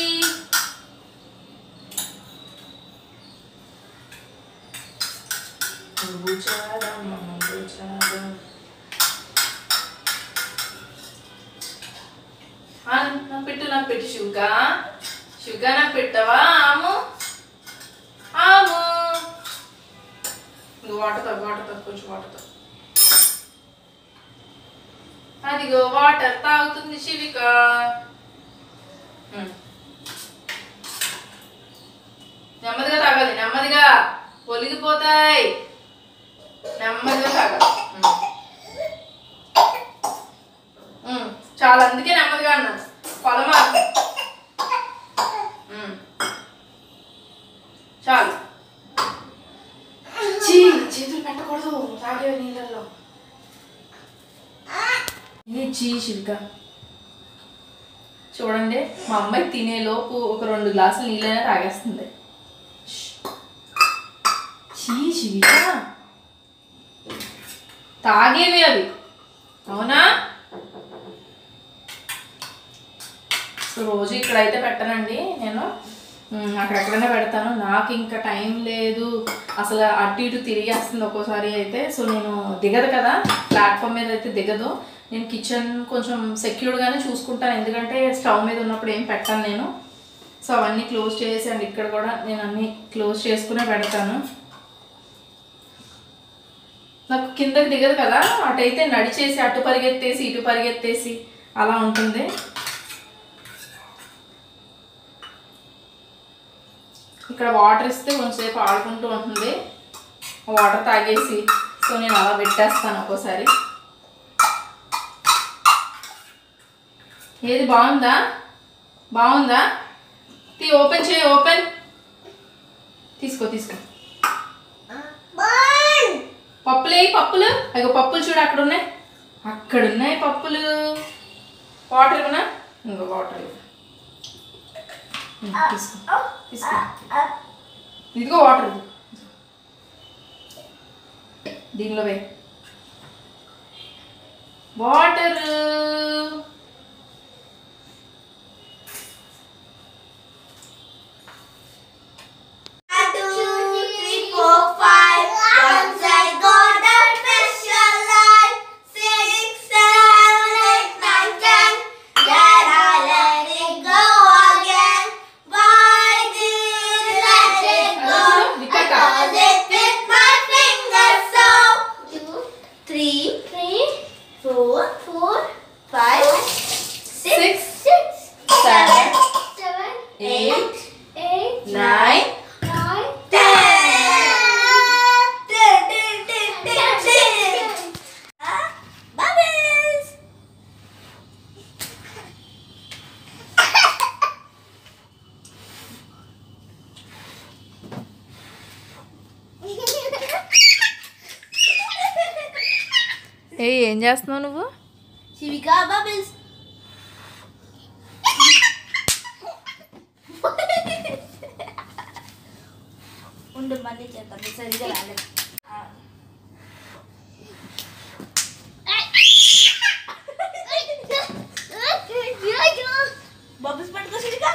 భుజారం, భుజారం. ఆ, నాకు పెట్టు నాకు పెట్టు షుగా షుగా నాకు పెట్టవా ఆము ఆము ఇంక వాటర్ తాగు వాటర్ తాగు కొంచెం వాటర్ తాగు అదిగో వాటర్ తాగుతుంది శివిక ఉమ్. నెమ్మదిగా తాగాలి నెమ్మదిగా ఒలిగిపోతాయి నెమ్మదిగా తాగాలి ఉమ్. ఉమ్, చాలా అందుకే నెమ్మదిగా అన్నాను పొలమా చాలు చీ చేతులు పెట్టకూడదు తాగే నీళ్ళల్లో ఏ చీ శిల్క చూడండి మా అమ్మాయి తినేలోపు ఒక రెండు గ్లాసులు నీళ్ళైనా తాగేస్తుంది ష్. చీ శివిక తాగేవి అవి అవునా సో రోజు ఇక్కడైతే పెట్టనండి నేను మ్, అక్కడెక్కడైనా పెడతాను నాకు ఇంకా టైం లేదు అసలు అటు ఇటు తిరిగేస్తుంది ఒక్కోసారి అయితే సో నేను దిగదు కదా ప్లాట్ఫామ్ మీద అయితే దిగదు నేను కిచెన్ కొంచెం సెక్యూర్డ్గానే చూసుకుంటాను ఎందుకంటే స్టవ్ మీద ఉన్నప్పుడు ఏం పెట్టాను నేను సో అవన్నీ క్లోజ్ చేసి అండ్ ఇక్కడ కూడా నేను అన్నీ క్లోజ్ చేసుకునే పెడతాను నాకు కిందకి దిగదు కదా అటైతే నడిచేసి అటు పరిగెత్తేసి ఇటు పరిగెత్తేసి అలా ఉంటుంది ఇక్కడ వాటర్ ఇస్తే కొంచెంసేపు ఆడుకుంటూ ఉంటుంది వాటర్ తాగేసి సో నేను అలా పెట్టేస్తాను ఒక్కోసారి ఏది బాగుందా బాగుందా తీ ఓపెన్ చేయి ఓపెన్ తీసుకో తీసుకో పప్పులు వేయి పప్పులు అయ్యో పప్పులు చూడు అక్కడ ఉన్నాయి అక్కడ ఉన్నాయి పప్పులు వాటర్ ఇవ్వనా ఇంకో వాటర్ ఇవ్వు ఉమ్, తీసుకో తీసుకో ఇదిగో వాటర్ ఇవ్వు. దీనిలో వే water Three, three, four, four, five, six, Six, six, seven, seven, eight, eight, nine, nine, Bubbles! ఏ ఏం చేస్తున్నావు నువ్వు Shivika bubbles. ఉండు మళ్ళీ చేద్దాం సరిగా రాలేదు బబుల్స్ పట్టుకో శివిక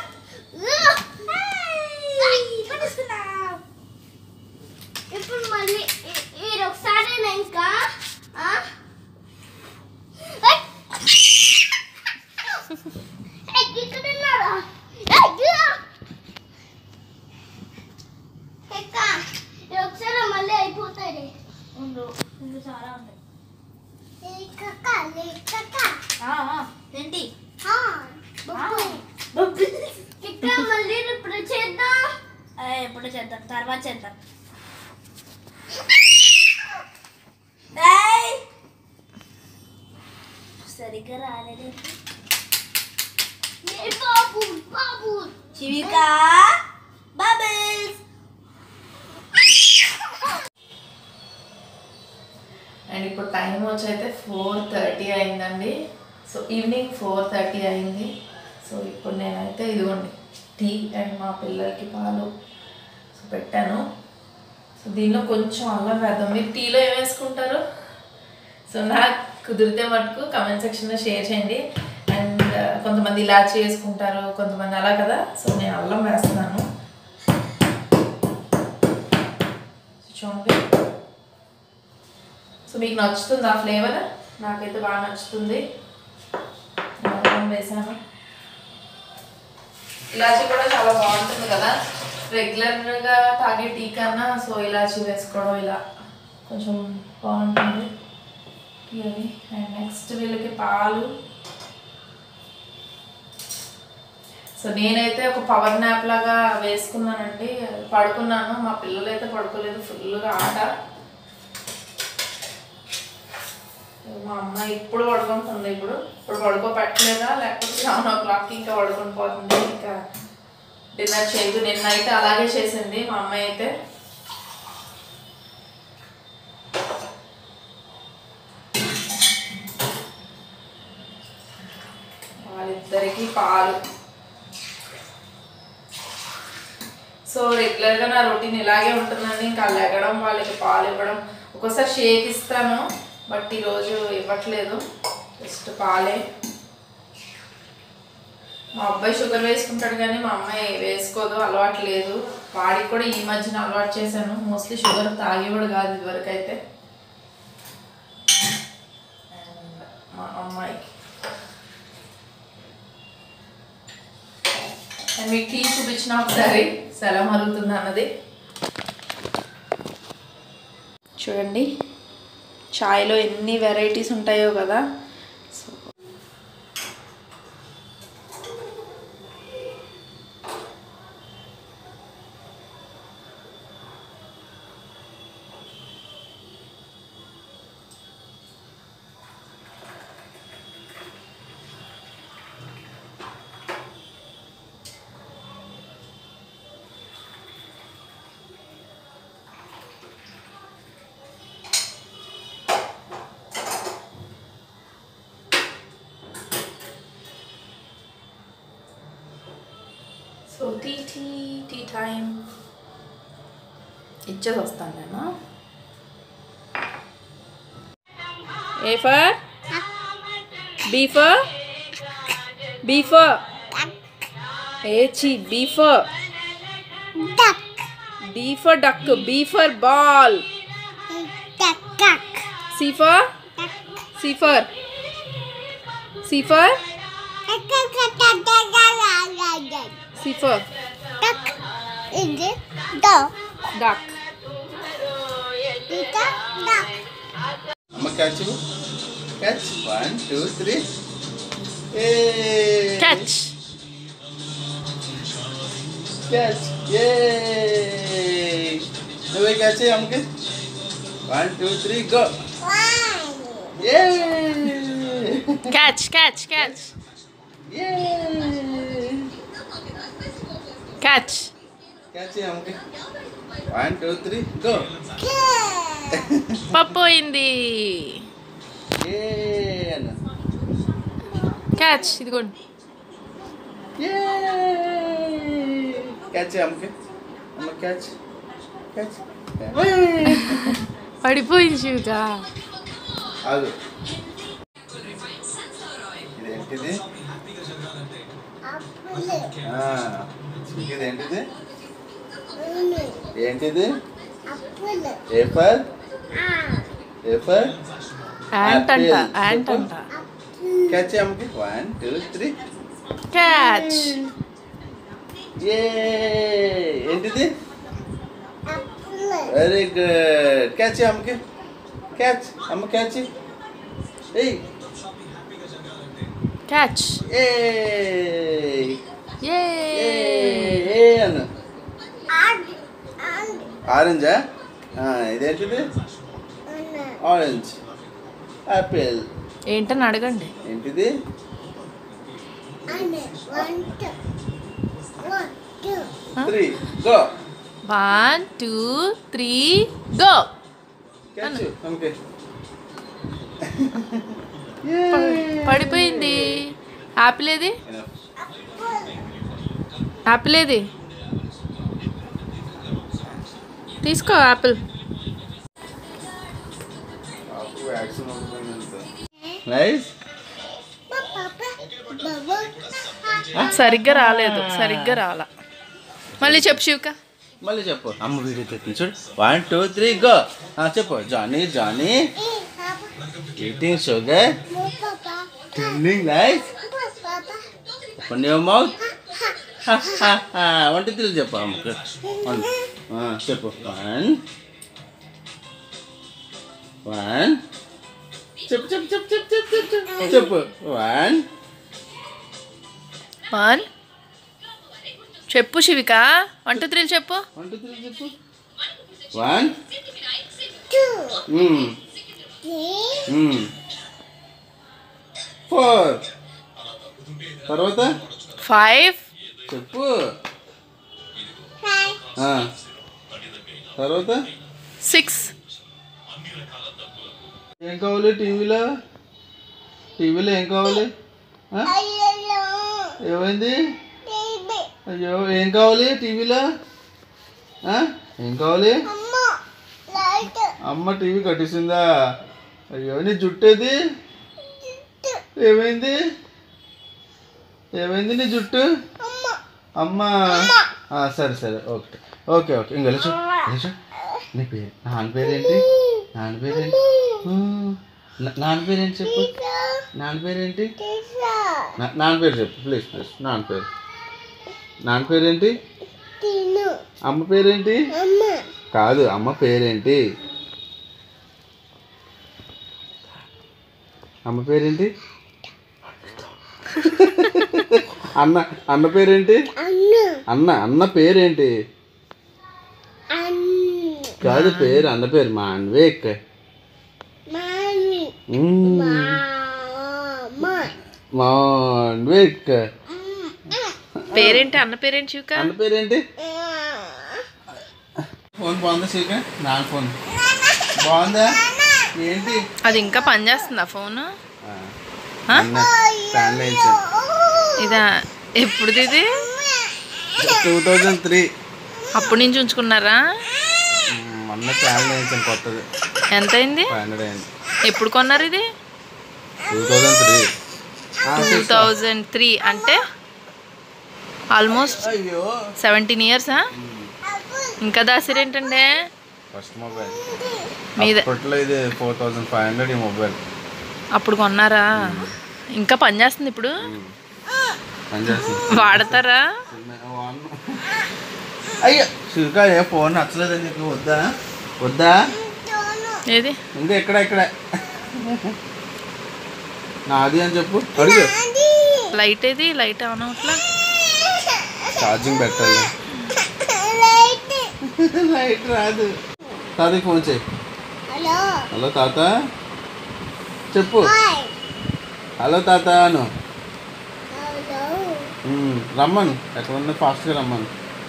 పట్టుకున్నా ఇప్పుడు మళ్ళీ ఇది ఒకసారి ఇంకా ఒకసారి మళ్ళీ అయిపోతాయి ఉండు ఉండు చాలా ఉంది ఏంటి ఇక్కడ మళ్ళీ ఇప్పుడు చేద్దాం ఎప్పుడు చేద్దాం తర్వాత చేద్దాం ఏయ్! సరిగ్గా రాలేదు బాబు బాబు శివిక బబుల్స్ అండ్ ఇప్పుడు టైం వచ్చి అయితే ఫోర్ థర్టీ అయిందండి సో ఈవినింగ్ ఫోర్ థర్టీ అయింది సో ఇప్పుడు నేనైతే ఇదిగోండి టీ అండ్ మా పిల్లలకి పాలు సో పెట్టాను సో దీనిలో కొంచెం అల్లం వేద్దాం మీరు టీలో ఏం వేసుకుంటారు సో నాకు కుదిరితే మటుకు కమెంట్ సెక్షన్లో షేర్ చేయండి అండ్ కొంతమంది ఇలాచి వేసుకుంటారు కొంతమంది అలా కదా సో నేను అల్లం వేస్తున్నాను చూడండి సో మీకు నచ్చుతుంది ఆ ఫ్లేవర్ నాకైతే బాగా నచ్చుతుంది అల్లం వేసాను ఇలాచీ కూడా చాలా బాగుంటుంది కదా రెగ్యులర్గా తాగే టీ కన్నా సో ఇలాచీ వేసుకోవడం ఇలా కొంచెం బాగుంటుంది టీ అని అండ్ నెక్స్ట్ వీళ్ళకి పాలు సో నేనైతే ఒక పవర్ న్యాప్ లాగా వేసుకున్నానండి పడుకున్నాను మా పిల్లలు అయితే పడుకోలేదు ఫుల్గా ఆట మా అమ్మ ఇప్పుడు పడుకుంటుంది ఇప్పుడు ఇప్పుడు పడుకోపెట్టలేదా లేకపోతే సెవెన్ ఓ క్లాక్కి ఇంకా పడుకొని పోతుంది ఇంకా డిన్నర్ చేయదు నిన్న అయితే అలాగే చేసింది మా అమ్మాయి అయితే వాళ్ళిద్దరికి పాలు సో రెగ్యులర్గా నా రొటీన్ ఇలాగే ఉంటుందండి ఇంకా లెగడం వాళ్ళకి పాలు ఇవ్వడం ఒక్కోసారి షేక్ ఇస్తాను బట్ ఈరోజు ఇవ్వట్లేదు జస్ట్ పాలే మా అబ్బాయి షుగర్ వేసుకుంటాడు కానీ మా అమ్మాయి వేసుకోదు అలవాటు లేదు వాడికి కూడా ఈ మధ్యన అలవాటు చేశాను మోస్ట్లీ షుగర్ తాగేవాడు కాదు ఇదివరకు అయితే And మా అమ్మాయికి అండ్ మీకు టీ చూపించిన ఒకసారి సెలవు మరుగుతుంది అన్నది చూడండి చాయ్లో ఎన్ని వెరైటీస్ ఉంటాయో కదా so so tea tea tea time ఇచ్చేసి వస్తాను నేను A for B for B for A చి B for Duck. D for duck, B for ball, Duck. Duck. C for C for C for C for Duck. Is it dog? duck. Is that duck? అమ్మ catch catch one two three ఏ Catch. Catch ఏ నువ్వే catch అమ్మకి one two three go ఏ Catch, catch, catch. ఏ Catch. Catch అమ్మకి one two three go పప్పోయింది ఏ అన్న క్యాచ్ ఇదిగోండి ఏ క్యాచ్ అమ్మకి అమ్మ క్యాచ్ క్యాచ్ పడిపోయింది శివగా ఆగు ఇదేంటిది ఆ, ఇదేంటిది ఏంటిది ఏఫర్ ఏఫర్ యాంట్ అంట Apple. యాంట్ అంట క్యాచ్ అమ్మకి వన్ టూ త్రీ క్యాచ్ ఏ ఏంటిది వెరీ గుడ్ క్యాచ్ అమ్మకి క్యాచ్ అమ్మ క్యాచ్ ఏయ్ క్యాచ్ ఏ ఏ ఏ అను ఆరెంజా ఇదేంటిది ఆరెంజ్ యాపిల్ ఏంటని అడగండి ఏంటిది three go one two three go catch okay పడిపోయింది యాపిల్ ఏది యాపిల్ ఏది తీసుకో యాపిల్ నైస్ సరిగ్గా రాలేదు సరిగ్గా రాలా మళ్ళీ చెప్పు శివక మళ్ళీ చెప్పు అమ్మ వీడియో తెచ్చింది చూడు వన్ టూ త్రీ గో చెప్పు Johnny Johnny eating sugar telling life open your mouth one two three చెప్పు అమ్మకు వన్ చెప్పు వన్ వన్ చెప్పు చెప్పు చెప్పు చెప్పు చెప్పు చెప్పు చెప్పు వన్ వన్ చెప్పు శివిక వన్ టూ త్రీలు చెప్పు వన్ టూ త్రీ చెప్పు వన్ ఫోర్ తర్వాత ఫైవ్ చెప్పు ఆ. తర్వాత సిక్స్ ఏం కావాలి టీవీలో టీవీలో ఏం కావాలి ఆ? ఏమైంది అయ్యో ఏం కావాలి టీవీలో ఆ? ఏం కావాలి అమ్మ టీవీ కట్టేసిందా అయ్యో నీ జుట్టు ఏది ఏమైంది ఏమైంది నీ జుట్టు అమ్మ ఆ, సరే సరే ఓకే ఓకే ఓకే ఇంక వెళ్ళచ్చు వెళ్ళచ్చు నీ పేరు నాన్న పేరేంటి నాన్న పేరేంటి ఊ, నా- నాన్న పేరేంటి చెప్పు నాన్న పేరేంటి నా- నాన్న పేరు చెప్పు ప్లీజ్ ప్లీజ్ నాన్న పేరు నాన్న పేరేంటి అమ్మ పేరేంటి కాదు అమ్మ పేరేంటి అమ్మ పేరేంటి అన్న అన్న పేరేంటి అన్న అన్న పేరేంటి కాదు పేరు అన్న పేరు మాన్వేక్ మాన్వేక్ పేరేంటి అన్న పేరేంటి శివక అన్న పేరేంటి ఫోన్ బాగుందా సీక నా ఫోన్ బాగుందా ఏంటి అది ఇంకా పనిచేస్తుందా ఫోన్ అన్న ఫ్యాన్ లైన్స్ ఇదా ఎప్పుడుది ఇది టూ థౌజండ్ త్రీ అప్పటి నుంచి ఉంచుకున్నారా మొన్న ఛానల్ వేయించాను కొత్తది ఎంత అయింది ఫైవ్ హండ్రెడ్ అయింది ఎప్పుడు కొన్నారు ఇది two thousand three two thousand three అంటే ఆల్మోస్ట్ అయ్యో సెవెంటీన్ ఇయర్సా ఇంకా దాసిరేంటండి ఫస్ట్ మొబైల్ మీద అప్పట్లో ఇది ఫోర్ థౌజండ్ ఫైవ్ హండ్రెడ్ ఈ మొబైల్ అప్పుడు కొన్నారా ఇంకా పనిచేస్తుంది ఇప్పుడు పనిచేస్తుంది వాడతారా అయ్యో శివకా ఏ ఫోన్ నచ్చలేదని చెప్పి వద్దా వద్దా ఏది ఇంకా ఇక్కడ ఇక్కడ నాది అని చెప్పు అడుగు లైట్ ఏది లైట్ ఏమన్నా అట్లా ఛార్జింగ్ పెట్టాలి లైట్ రాదు తాతకి ఫోన్ చేయి హలో హలో తాత చెప్పు హలో తాత అను హలో ఉమ్, రమ్మను ఎక్కడ ఉన్నా ఫాస్ట్గా రమ్మను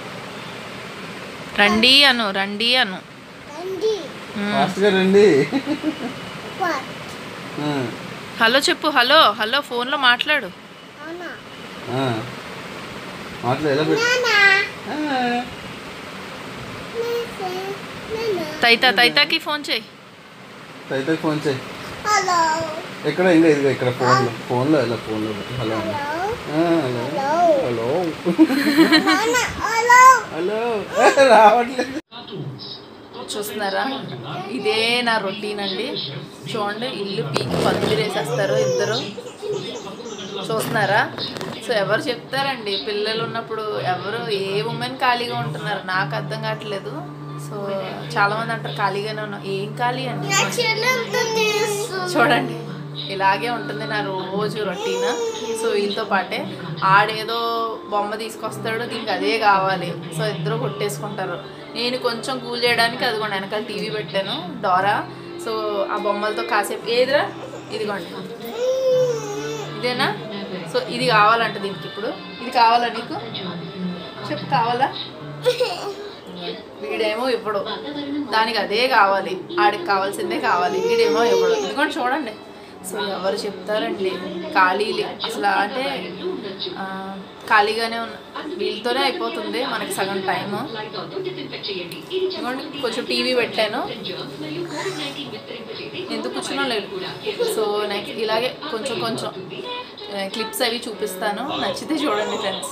రండి అను రండి అను రండి మ్మ్. ఫాస్ట్గా రండి వాట్ ఉమ్, హలో చెప్పు హలో హలో ఫోన్లో మాట్లాడు అవునా ఆ. మాటలు ఎలా పెట్టు నానా ఆ, నానా తైతా తైతాకి ఫోన్ చేయి తాతకి ఫోన్ చేయి హలో ఎక్కడ ఇంకా ఇదిగో ఇక్కడ ఫోన్లో ఫోన్లో ఇలా ఫోన్లో పెట్టు. హలో అను. హలో ఆ, హలో హలో హలో నానా హలో హలో రావట్లేదు చూస్తున్నారా ఇదే నా రొటీన్ అండి చూడండి ఇల్లు పీకి పందిరి వేసేస్తారు ఇద్దరు చూస్తున్నారా సో ఎవరు చెప్తారండి పిల్లలు ఉన్నప్పుడు ఎవరు ఏ ఉమెన్ ఖాళీగా ఉంటున్నారు నాకు అర్థం కావట్లేదు సో చాలా మంది అంటారు ఖాళీగానే ఉన్నాం ఏం ఖాళీ అండి నా చెల్లెలతో తీసు చూడండి ఇలాగే ఉంటుంది నా రోజు రొటీన్ సో వీళ్ళతో పాటే ఆడేదో బొమ్మ తీసుకొస్తాడు దీనికి అదే కావాలి సో ఇద్దరు కొట్టేసుకుంటారు నేను కొంచెం కూల్ చేయడానికి అదిగోండి వెనకాల టీవీ పెట్టాను డోరా సో ఆ బొమ్మలతో కాసేపు ఏదిరా ఇదిగోండి ఇదేనా సో ఇది కావాలంట దీనికి ఇప్పుడు ఇది కావాలా నీకు చెప్పు కావాలా వీడేమో ఇవ్వడు దానికి అదే కావాలి ఆడికి కావాల్సిందే కావాలి వీడేమో ఇవ్వడు ఇదిగోండి చూడండి సో ఎవరు చెప్తారండి ఖాళీలే అసలు అంటే ఆ, ఖాళీగానే ఉన్న వీళ్ళతోనే అయిపోతుంది మనకి సగం టైం ఇదిగోండి కొంచెం టీవీ పెట్టాను ఎందుకు కూర్చున్నా లేదు సో నెక్స్ట్ ఇలాగే కొంచెం కొంచెం క్లిప్స్ అవి చూపిస్తాను నచ్చితే చూడండి ఫ్రెండ్స్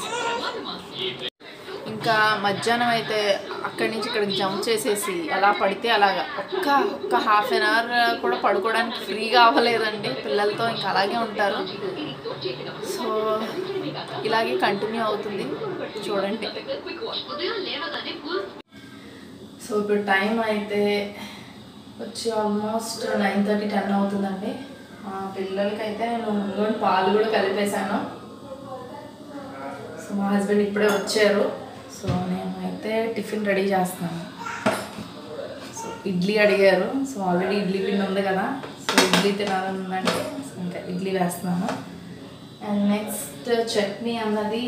ఇంకా మధ్యాహ్నం అయితే అక్కడి నుంచి ఇక్కడికి జంప్ చేసేసి ఎలా పడితే అలాగా ఒక్క ఒక్క హాఫ్ అన్ అవర్ కూడా పడుకోవడానికి ఫ్రీగా అవ్వలేదండి పిల్లలతో ఇంకా అలాగే ఉంటారు సో ఇలాగే కంటిన్యూ అవుతుంది చూడండి సో ఇప్పుడు టైం అయితే వచ్చి ఆల్మోస్ట్ నైన్ థర్టీ టెన్ అవుతుందండి మా పిల్లలకైతే నేను ముందు పాలు కూడా కలిపేశాను సో మా హస్బెండ్ ఇప్పుడే వచ్చారు సో నేనైతే టిఫిన్ రెడీ చేస్తాను సో ఇడ్లీ అడిగారు సో ఆల్రెడీ ఇడ్లీ పిండి ఉంది కదా సో ఇడ్లీ తినాలని ఉందంటే సో ఇంకా ఇడ్లీ వేస్తున్నాను అండ్ నెక్స్ట్ చట్నీ అన్నది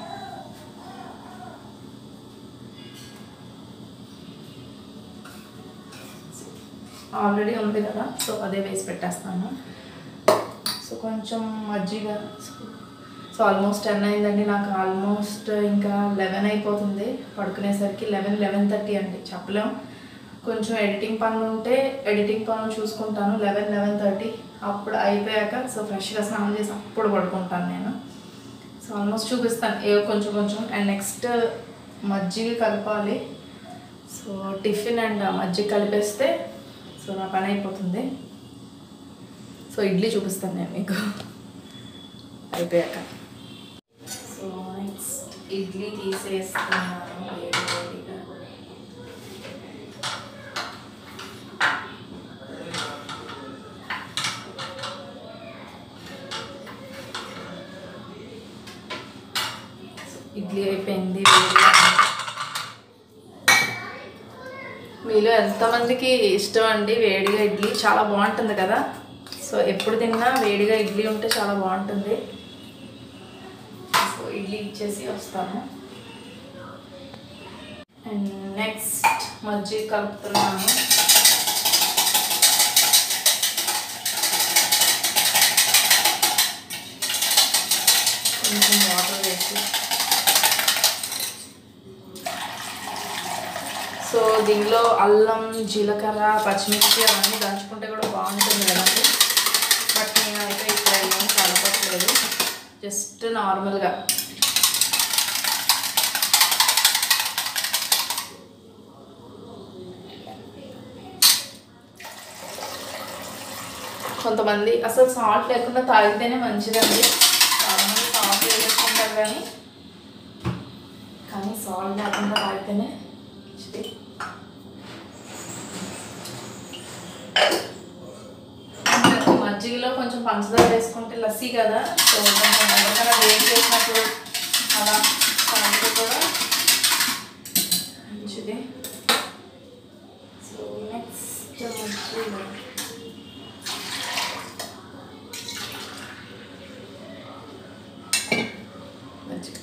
ఆల్రెడీ ఉంది కదా సో అదే వేసి పెట్టేస్తాను సో కొంచెం మజ్జిగ సో ఆల్మోస్ట్ టెన్ అయిందండి నాకు ఆల్మోస్ట్ ఇంకా లెవెన్ అయిపోతుంది పడుకునేసరికి లెవెన్ లెవెన్ థర్టీ అండి చెప్పలేం కొంచెం ఎడిటింగ్ పనులు ఉంటే ఎడిటింగ్ పనులు చూసుకుంటాను లెవెన్ లెవెన్ థర్టీ అప్పుడు అయిపోయాక సో ఫ్రెష్గా స్నానం చేసి అప్పుడు పడుకుంటాను నేను సో ఆల్మోస్ట్ చూపిస్తాను ఏ కొంచెం కొంచెం అండ్ నెక్స్ట్ మజ్జిగ కలపాలి సో టిఫిన్ అండ్ మజ్జిగ కలిపేస్తే సో నా పని అయిపోతుంది సో ఇడ్లీ చూపిస్తాను నేను మీకు అయిపోయాక సో నెక్స్ట్ ఇడ్లీ తీసేస్తున్నాను వేడి వేడిగా సో ఇడ్లీ అయిపోయింది వేడిగా ఉంది. మీలో ఎంతమందికి ఇష్టం అండి వేడిగా ఇడ్లీ చాలా బాగుంటుంది కదా సో ఎప్పుడు తిన్నా వేడిగా ఇడ్లీ ఉంటే చాలా బాగుంటుంది సో ఇడ్లీ ఇచ్చేసి వస్తాను అండ్ నెక్స్ట్ మజ్జిగ కలుపుతున్నాను కొంచెం వాటర్ వేసి దీనిలో అల్లం జీలకర్ర పచ్చిమిర్చి అవన్నీ దంచుకుంటే కూడా బాగుంటుంది కదండి బట్ నేనైతే ఇక్కడ ఏం కలపట్లేదు జస్ట్ నార్మల్గా కొంతమంది అసలు సాల్ట్ లేకుండా తాగితేనే మంచిదండి చాలామంది సాల్ట్ వేసుకుంటారు కానీ కానీ సాల్ట్ లేకుండా తాగితేనే మంచిది ఇంకా మజ్జిగలో కొంచెం పంచదార వేసుకుంటే లస్సీ కదా సో కొంచెం ఎవరికైనా వేడి చేసినప్పుడు అలా తాగితే కూడా మంచిది సో నెక్స్ట్ మజ్జిగ మజ్జిగ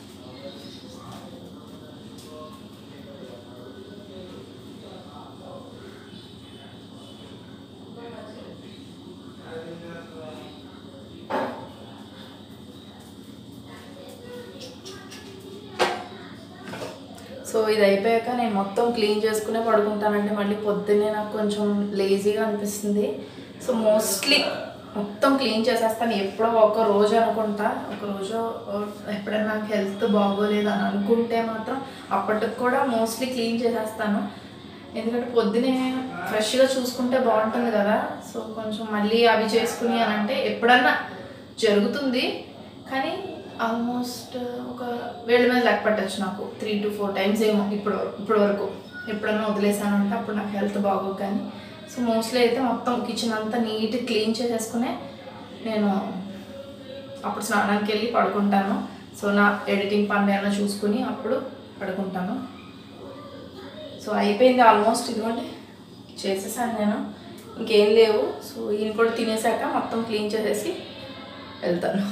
సో ఇది అయిపోయాక నేను మొత్తం క్లీన్ చేసుకునే పడుకుంటానంటే మళ్ళీ పొద్దున్నే నాకు కొంచెం లేజీగా అనిపిస్తుంది సో మోస్ట్లీ మొత్తం క్లీన్ చేసేస్తాను ఎప్పుడో ఒక రోజు అనుకుంటా ఒక రోజు ఎప్పుడైనా నాకు హెల్త్ బాగోలేదు అని అనుకుంటే మాత్రం అప్పటికి కూడా మోస్ట్లీ క్లీన్ చేసేస్తాను ఎందుకంటే పొద్దునే ఫ్రెష్గా చూసుకుంటే బాగుంటుంది కదా సో కొంచెం మళ్ళీ అవి చేసుకుని అని అంటే ఎప్పుడన్నా జరుగుతుంది కానీ ఆల్మోస్ట్ ఒక వేళ్ళ మీద లెక్క పెట్టచ్చు నాకు త్రీ టు ఫోర్ టైమ్స్ ఏమో ఇప్పుడు ఇప్పుడు వరకు ఎప్పుడన్నా వదిలేసానంటే అప్పుడు నాకు హెల్త్ బాగోదు కానీ సో మోస్ట్లీ అయితే మొత్తం కిచెన్ అంతా నీట్ క్లీన్ చేసేసుకునే నేను అప్పుడు స్నానానికి వెళ్ళి పడుకుంటాను సో నా ఎడిటింగ్ పని ఏమైనా చూసుకుని అప్పుడు పడుకుంటాను సో అయిపోయింది ఆల్మోస్ట్ ఇదిగోండి చేసేసాను నేను ఇంకేం లేవు సో ఈయన కూడా తినేసాక మొత్తం క్లీన్ చేసేసి వెళ్తాను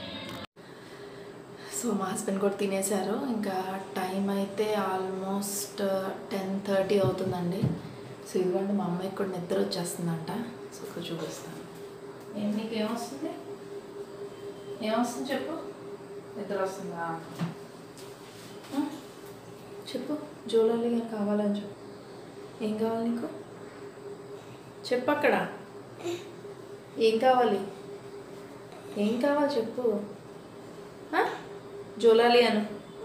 సో మా హస్బెండ్ కూడా తినేశారు ఇంకా టైం అయితే ఆల్మోస్ట్ టెన్ థర్టీ అవుతుందండి సో ఇదిగోండి మా అమ్మాయికి కూడా నిద్ర వచ్చేస్తుందంట సో ఇక్కడ చూపిస్తాను ఏం నీకు ఏమొస్తుంది ఏమొస్తుంది చెప్పు నిద్ర వస్తుందా ఆ? చెప్పు జోలాలి గారు కావాలని చెప్పు ఏం కావాలి నీకు చెప్పు అక్కడ ఏం కావాలి ఏం కావాలి చెప్పు ఆ? జోలాలి అను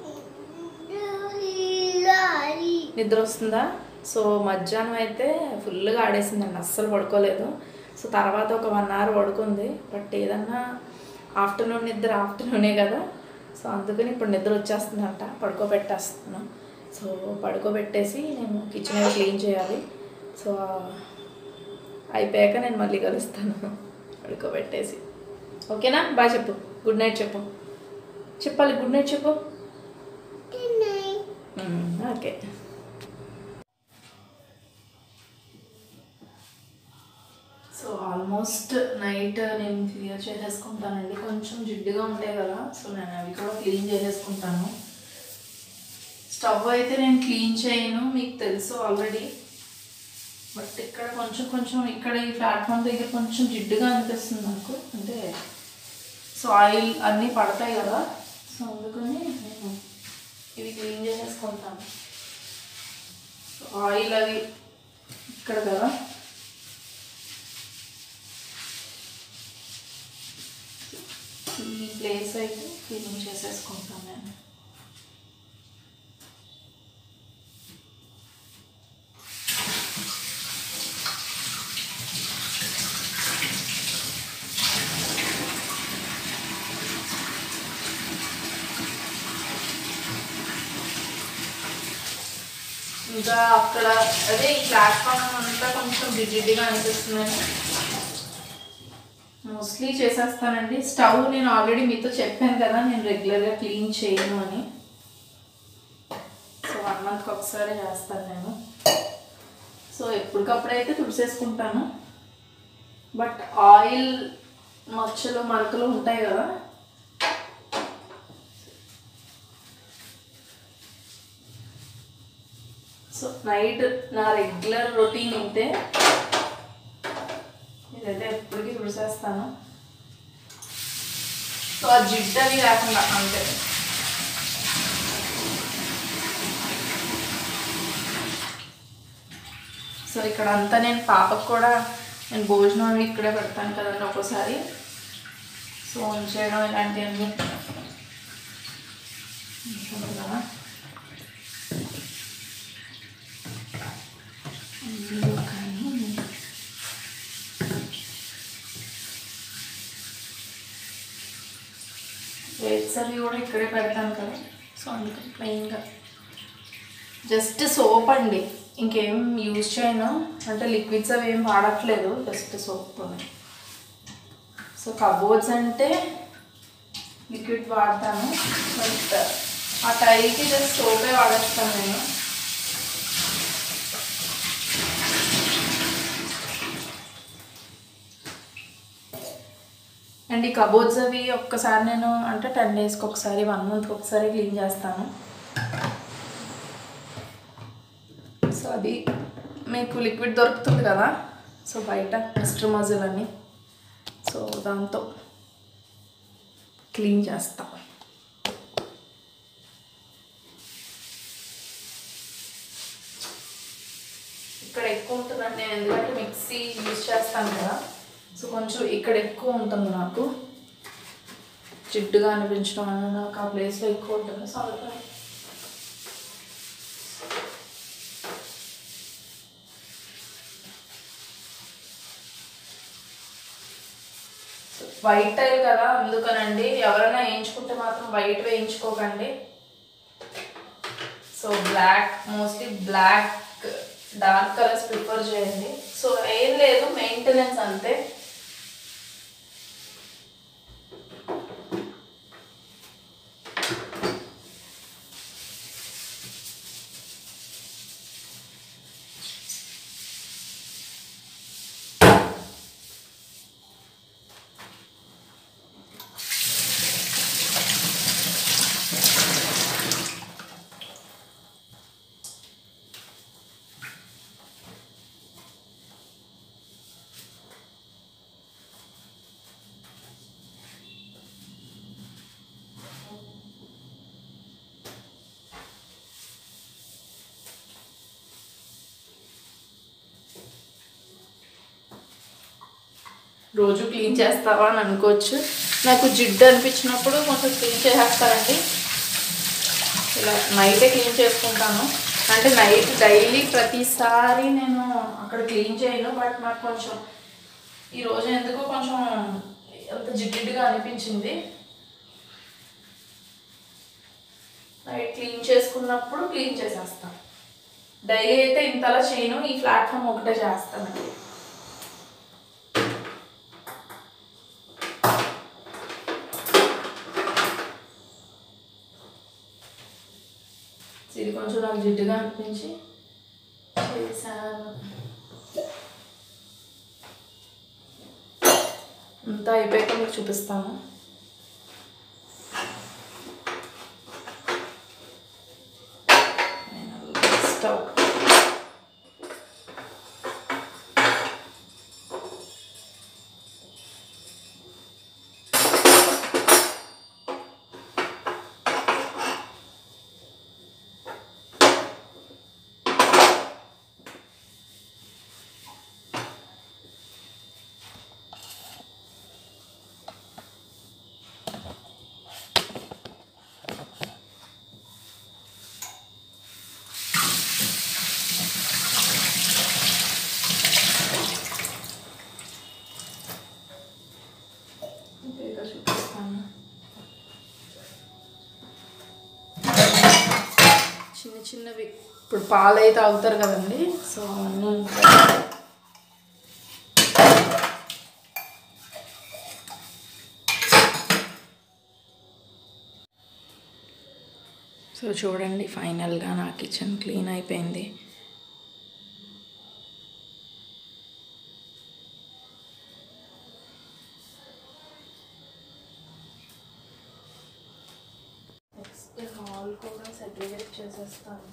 నిద్ర వస్తుందా సో మధ్యాహ్నం అయితే ఫుల్గా ఆడేసిందండి అస్సలు పడుకోలేదు సో తర్వాత ఒక వన్ అవర్ పడుకుంది బట్ ఏదన్నా ఆఫ్టర్నూన్ నిద్ర ఆఫ్టర్నూనే కదా సో అందుకని ఇప్పుడు నిద్ర వచ్చేస్తుందంట పడుకోబెట్టేస్తున్నాను సో పడుకోబెట్టేసి నేను కిచెన్ అవి క్లీన్ చేయాలి సో అయిపోయాక నేను మళ్ళీ కలుస్తాను పడుకోబెట్టేసి ఓకేనా బాయ్ చెప్పు గుడ్ నైట్ చెప్పు చెప్పాలి గుడ్ నైట్ చెప్పు మ్మ్, ఓకే సో ఆల్మోస్ట్ నైట్ నేను క్లియర్ చేసేసుకుంటానండి కొంచెం జిడ్డుగా ఉంటాయి కదా సో నేను అవి కూడా క్లీన్ చేసేసుకుంటాను స్టవ్ అయితే నేను క్లీన్ చేయను మీకు తెలుసు ఆల్రెడీ బట్ ఇక్కడ కొంచెం కొంచెం ఇక్కడ ఈ ప్లాట్ఫామ్ దగ్గర కొంచెం జిడ్డుగా అనిపిస్తుంది నాకు అంటే సో ఆయిల్ అన్నీ పడతాయి కదా సో అందుకని నేను ఇవి క్లీన్ చేసేసుకుంటాను సో ఆయిల్ అవి ఇక్కడ కదా ఈ ప్లేస్ అయితే క్లీన్ చేసేసుకుంటాను నేను ఇంకా అక్కడ అదే ఈ ప్లాట్ఫామ్ అంతా కొంచెం జిడ్జిడ్డిగా అనిపిస్తుంది మోస్ట్లీ చేసేస్తానండి స్టవ్ నేను ఆల్రెడీ మీతో చెప్పాను కదా నేను రెగ్యులర్గా క్లీన్ చేయను అని సో వన్ మంత్కి ఒకసారి చేస్తాను నేను సో ఎప్పటికప్పుడైతే తుడిసేసుకుంటాను బట్ ఆయిల్ మచ్చలు మరకలు ఉంటాయి కదా సో నైట్ నా రెగ్యులర్ రొటీన్ అయితే ఇదైతే ఎప్పటికీ తుడిసేస్తాను సో ఆ జిడ్డు అవి లేకుండా అంతే ఇక్కడ అంతా నేను పాపకు కూడా నేను భోజనం అవి ఇక్కడే పెడతాను కదండి ఒక్కోసారి సో ఉంచేయడం ఇలాంటివన్నీ ఉంటుంది కదా అందులో కానీ ప్లేట్స్ అవి కూడా ఇక్కడే పెడతాను కదా సో అందుకని ప్లెయిన్గా జస్ట్ సోప్ అండి ఇంకేం యూజ్ చేయను అంటే లిక్విడ్స్ అవి ఏం వాడట్లేదు జస్ట్ సోప్ సో కబోర్డ్స్ అంటే లిక్విడ్ వాడతాను బట్ ఆ టైల్కి జస్ట్ సోపే వాడేస్తాను నేను అండ్ ఈ కబోర్డ్స్ అవి ఒక్కసారి నేను అంటే టెన్ డేస్కి ఒకసారి వన్ మంత్కి ఒకసారి క్లీన్ చేస్తాను సో అది మీకు లిక్విడ్ దొరుకుతుంది కదా సో బయట మిస్టర్ మజిల్ అని సో దాంతో క్లీన్ చేస్తా ఇక్కడ ఎక్కువ ఉంటుందండి నేను ఎందుకంటే మిక్సీ యూజ్ చేస్తాను కదా సో కొంచెం ఇక్కడ ఎక్కువ ఉంటుంది నాకు జిడ్డుగా అనిపించడం అనేది నాకు ఆ ప్లేస్లో ఎక్కువ ఉంటుంది సో అందుకని వైట్ టైల్ కదా అందుకనండి ఎవరైనా వేయించుకుంటే మాత్రం వైట్ వేయించుకోకండి so black mostly black dark colours prefer చేయండి సో ఏం లేదు మెయింటెనెన్స్ అంతే రోజు క్లీన్ చేస్తావా అని అనుకోవచ్చు నాకు జిడ్డు అనిపించినప్పుడు కొంచెం క్లీన్ చేసేస్తానండి ఇలా నైటే క్లీన్ చేసుకుంటాను అంటే నైట్ డైలీ ప్రతిసారి నేను అక్కడ క్లీన్ చేయను బట్ నాకు కొంచెం ఈరోజు ఎందుకో కొంచెం అంత జిడ్డుగా అనిపించింది నైట్ క్లీన్ చేసుకున్నప్పుడు క్లీన్ చేసేస్తాను డైలీ అయితే ఇంతలా చేయను ఈ ప్లాట్ఫామ్ ఒకటే చేస్తానండి ఇది కొంచెం నాకు జిడ్డుగా అనిపించి చేశాను అంతా అయిపోయాక మీకు చూపిస్తాను స్టవ్ ఇంకా చూపిస్తాను చిన్న చిన్నవి ఇప్పుడు పాలు అయితే తాగుతారు కదండి సో అన్నీ ఉంటాయి. సో చూడండి ఫైనల్గా నా కిచెన్ క్లీన్ అయిపోయింది నెక్స్ట్ హాల్ కూడా సెగ్రిగేట్ చేసేస్తాను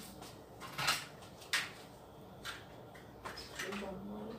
ఈ బొమ్మలు.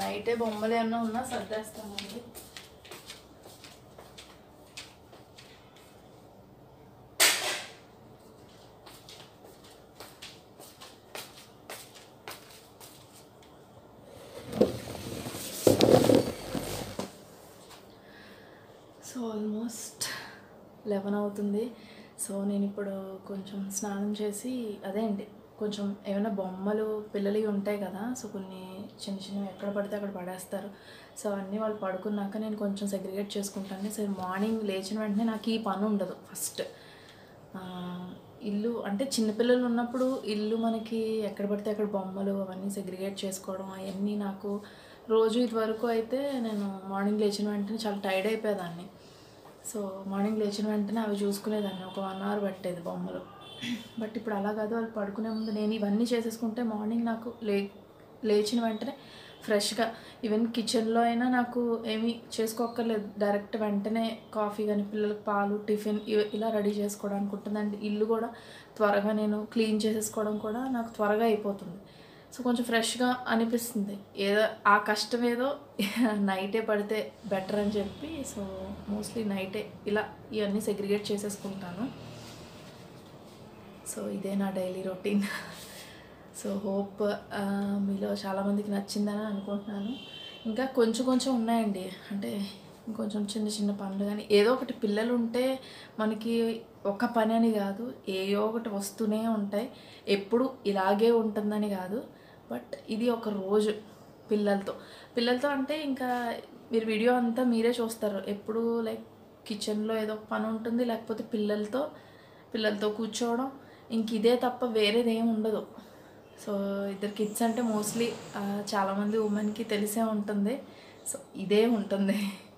నైటే బొమ్మలు ఏమన్నా ఉన్నా సర్దేస్తామండి సో ఆల్మోస్ట్ లెవెన్ అవుతుంది సో నేను ఇప్పుడు కొంచెం స్నానం చేసి అదే అండి కొంచెం ఏమైనా బొమ్మలు పిల్లలవి ఉంటాయి కదా సో కొన్ని చిన్న చిన్నవి ఎక్కడ పడితే అక్కడ పడేస్తారు సో అన్నీ వాళ్ళు పడుకున్నాక నేను కొంచెం సెగ్రిగేట్ చేసుకుంటాను సో మార్నింగ్ లేచిన వెంటనే నాకు ఈ పని ఉండదు ఫస్ట్ ఆ, ఇల్లు అంటే చిన్నపిల్లలు ఉన్నప్పుడు ఇల్లు మనకి ఎక్కడ పడితే అక్కడ బొమ్మలు అవన్నీ సెగ్రిగేట్ చేసుకోవడం అవన్నీ నాకు రోజు ఇదివరకు అయితే నేను మార్నింగ్ లేచిన వెంటనే చాలా టైర్డ్ అయిపోయేదాన్ని సో మార్నింగ్ లేచిన వెంటనే అవి చూసుకునేదాన్ని ఒక వన్ అవర్ పట్టేది బొమ్మలు బట్ ఇప్పుడు అలా కాదు వాళ్ళు పడుకునే ముందు నేను ఇవన్నీ చేసేసుకుంటే మార్నింగ్ నాకు లే లేచిన వెంటనే ఫ్రెష్గా ఈవెన్ కిచెన్లో అయినా నాకు ఏమీ చేసుకోక్కర్లేదు డైరెక్ట్ వెంటనే కాఫీ కానీ పిల్లలకు పాలు టిఫిన్ ఇవి- ఇలా రెడీ చేసుకోవడానికి ఉంటుంది అండ్ ఇల్లు కూడా త్వరగా నేను క్లీన్ చేసేసుకోవడం కూడా నాకు త్వరగా అయిపోతుంది సో కొంచెం ఫ్రెష్గా అనిపిస్తుంది ఏదో ఆ కష్టం ఏదో నైటే పడితే బెటర్ అని చెప్పి సో మోస్ట్లీ నైటే ఇలా ఇవన్నీ సెగ్రిగేట్ చేసేసుకుంటాను సో ఇదే నా డైలీ రొటీన్ సో హోప్ మీలో చాలామందికి నచ్చిందని అనుకుంటున్నాను ఇంకా కొంచెం కొంచెం ఉన్నాయండి అంటే ఇంకొంచెం చిన్న చిన్న పనులు కానీ ఏదో ఒకటి పిల్లలు ఉంటే మనకి ఒక పని అని కాదు ఏయో ఒకటి వస్తూనే ఉంటాయి ఎప్పుడు ఇలాగే ఉంటుందని కాదు బట్ ఇది ఒక రోజు పిల్లలతో పిల్లలతో అంటే ఇంకా మీరు వీడియో అంతా మీరే చూస్తారు ఎప్పుడు లైక్ కిచెన్లో ఏదో ఒక పని ఉంటుంది లేకపోతే పిల్లలతో పిల్లలతో కూర్చోవడం ఇంక ఇదే తప్ప వేరేది ఏమి ఉండదు సో ఇద్దరు కిడ్స్ అంటే మోస్ట్లీ చాలామంది ఉమెన్కి తెలిసే ఉంటుంది సో ఇదే ఉంటుంది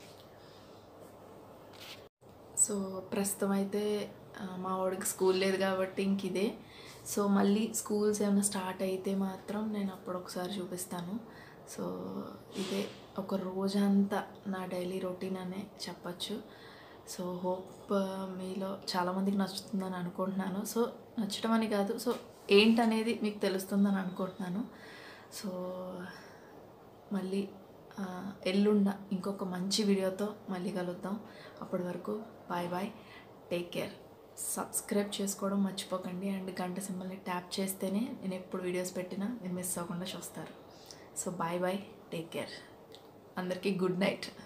సో ప్రస్తుతం అయితే ఆ, మా వాడికి స్కూల్ లేదు కాబట్టి ఇంక ఇదే సో మళ్ళీ స్కూల్స్ ఏమైనా స్టార్ట్ అయితే మాత్రం నేను అప్పుడు ఒకసారి చూపిస్తాను సో ఇదే ఒక రోజంతా నా డైలీ రొటీన్ అనే చెప్పచ్చు సో హోప్ మీలో చాలామందికి నచ్చుతుందని అనుకుంటున్నాను సో నచ్చడం అని కాదు సో ఏంటనేది మీకు తెలుస్తుందని అనుకుంటున్నాను సో మళ్ళీ ఆ, ఎల్లుండ ఇంకొక మంచి వీడియోతో మళ్ళీ కలుద్దాం అప్పటి వరకు bye bye take care subscribe చేసుకోవడం మర్చిపోకండి అండ్ గంట సింబల్ని ట్యాప్ చేస్తేనే నేను ఎప్పుడు వీడియోస్ పెట్టినా మీరు మిస్ అవ్వకుండా చూస్తారు so bye bye take care అందరికీ గుడ్ నైట్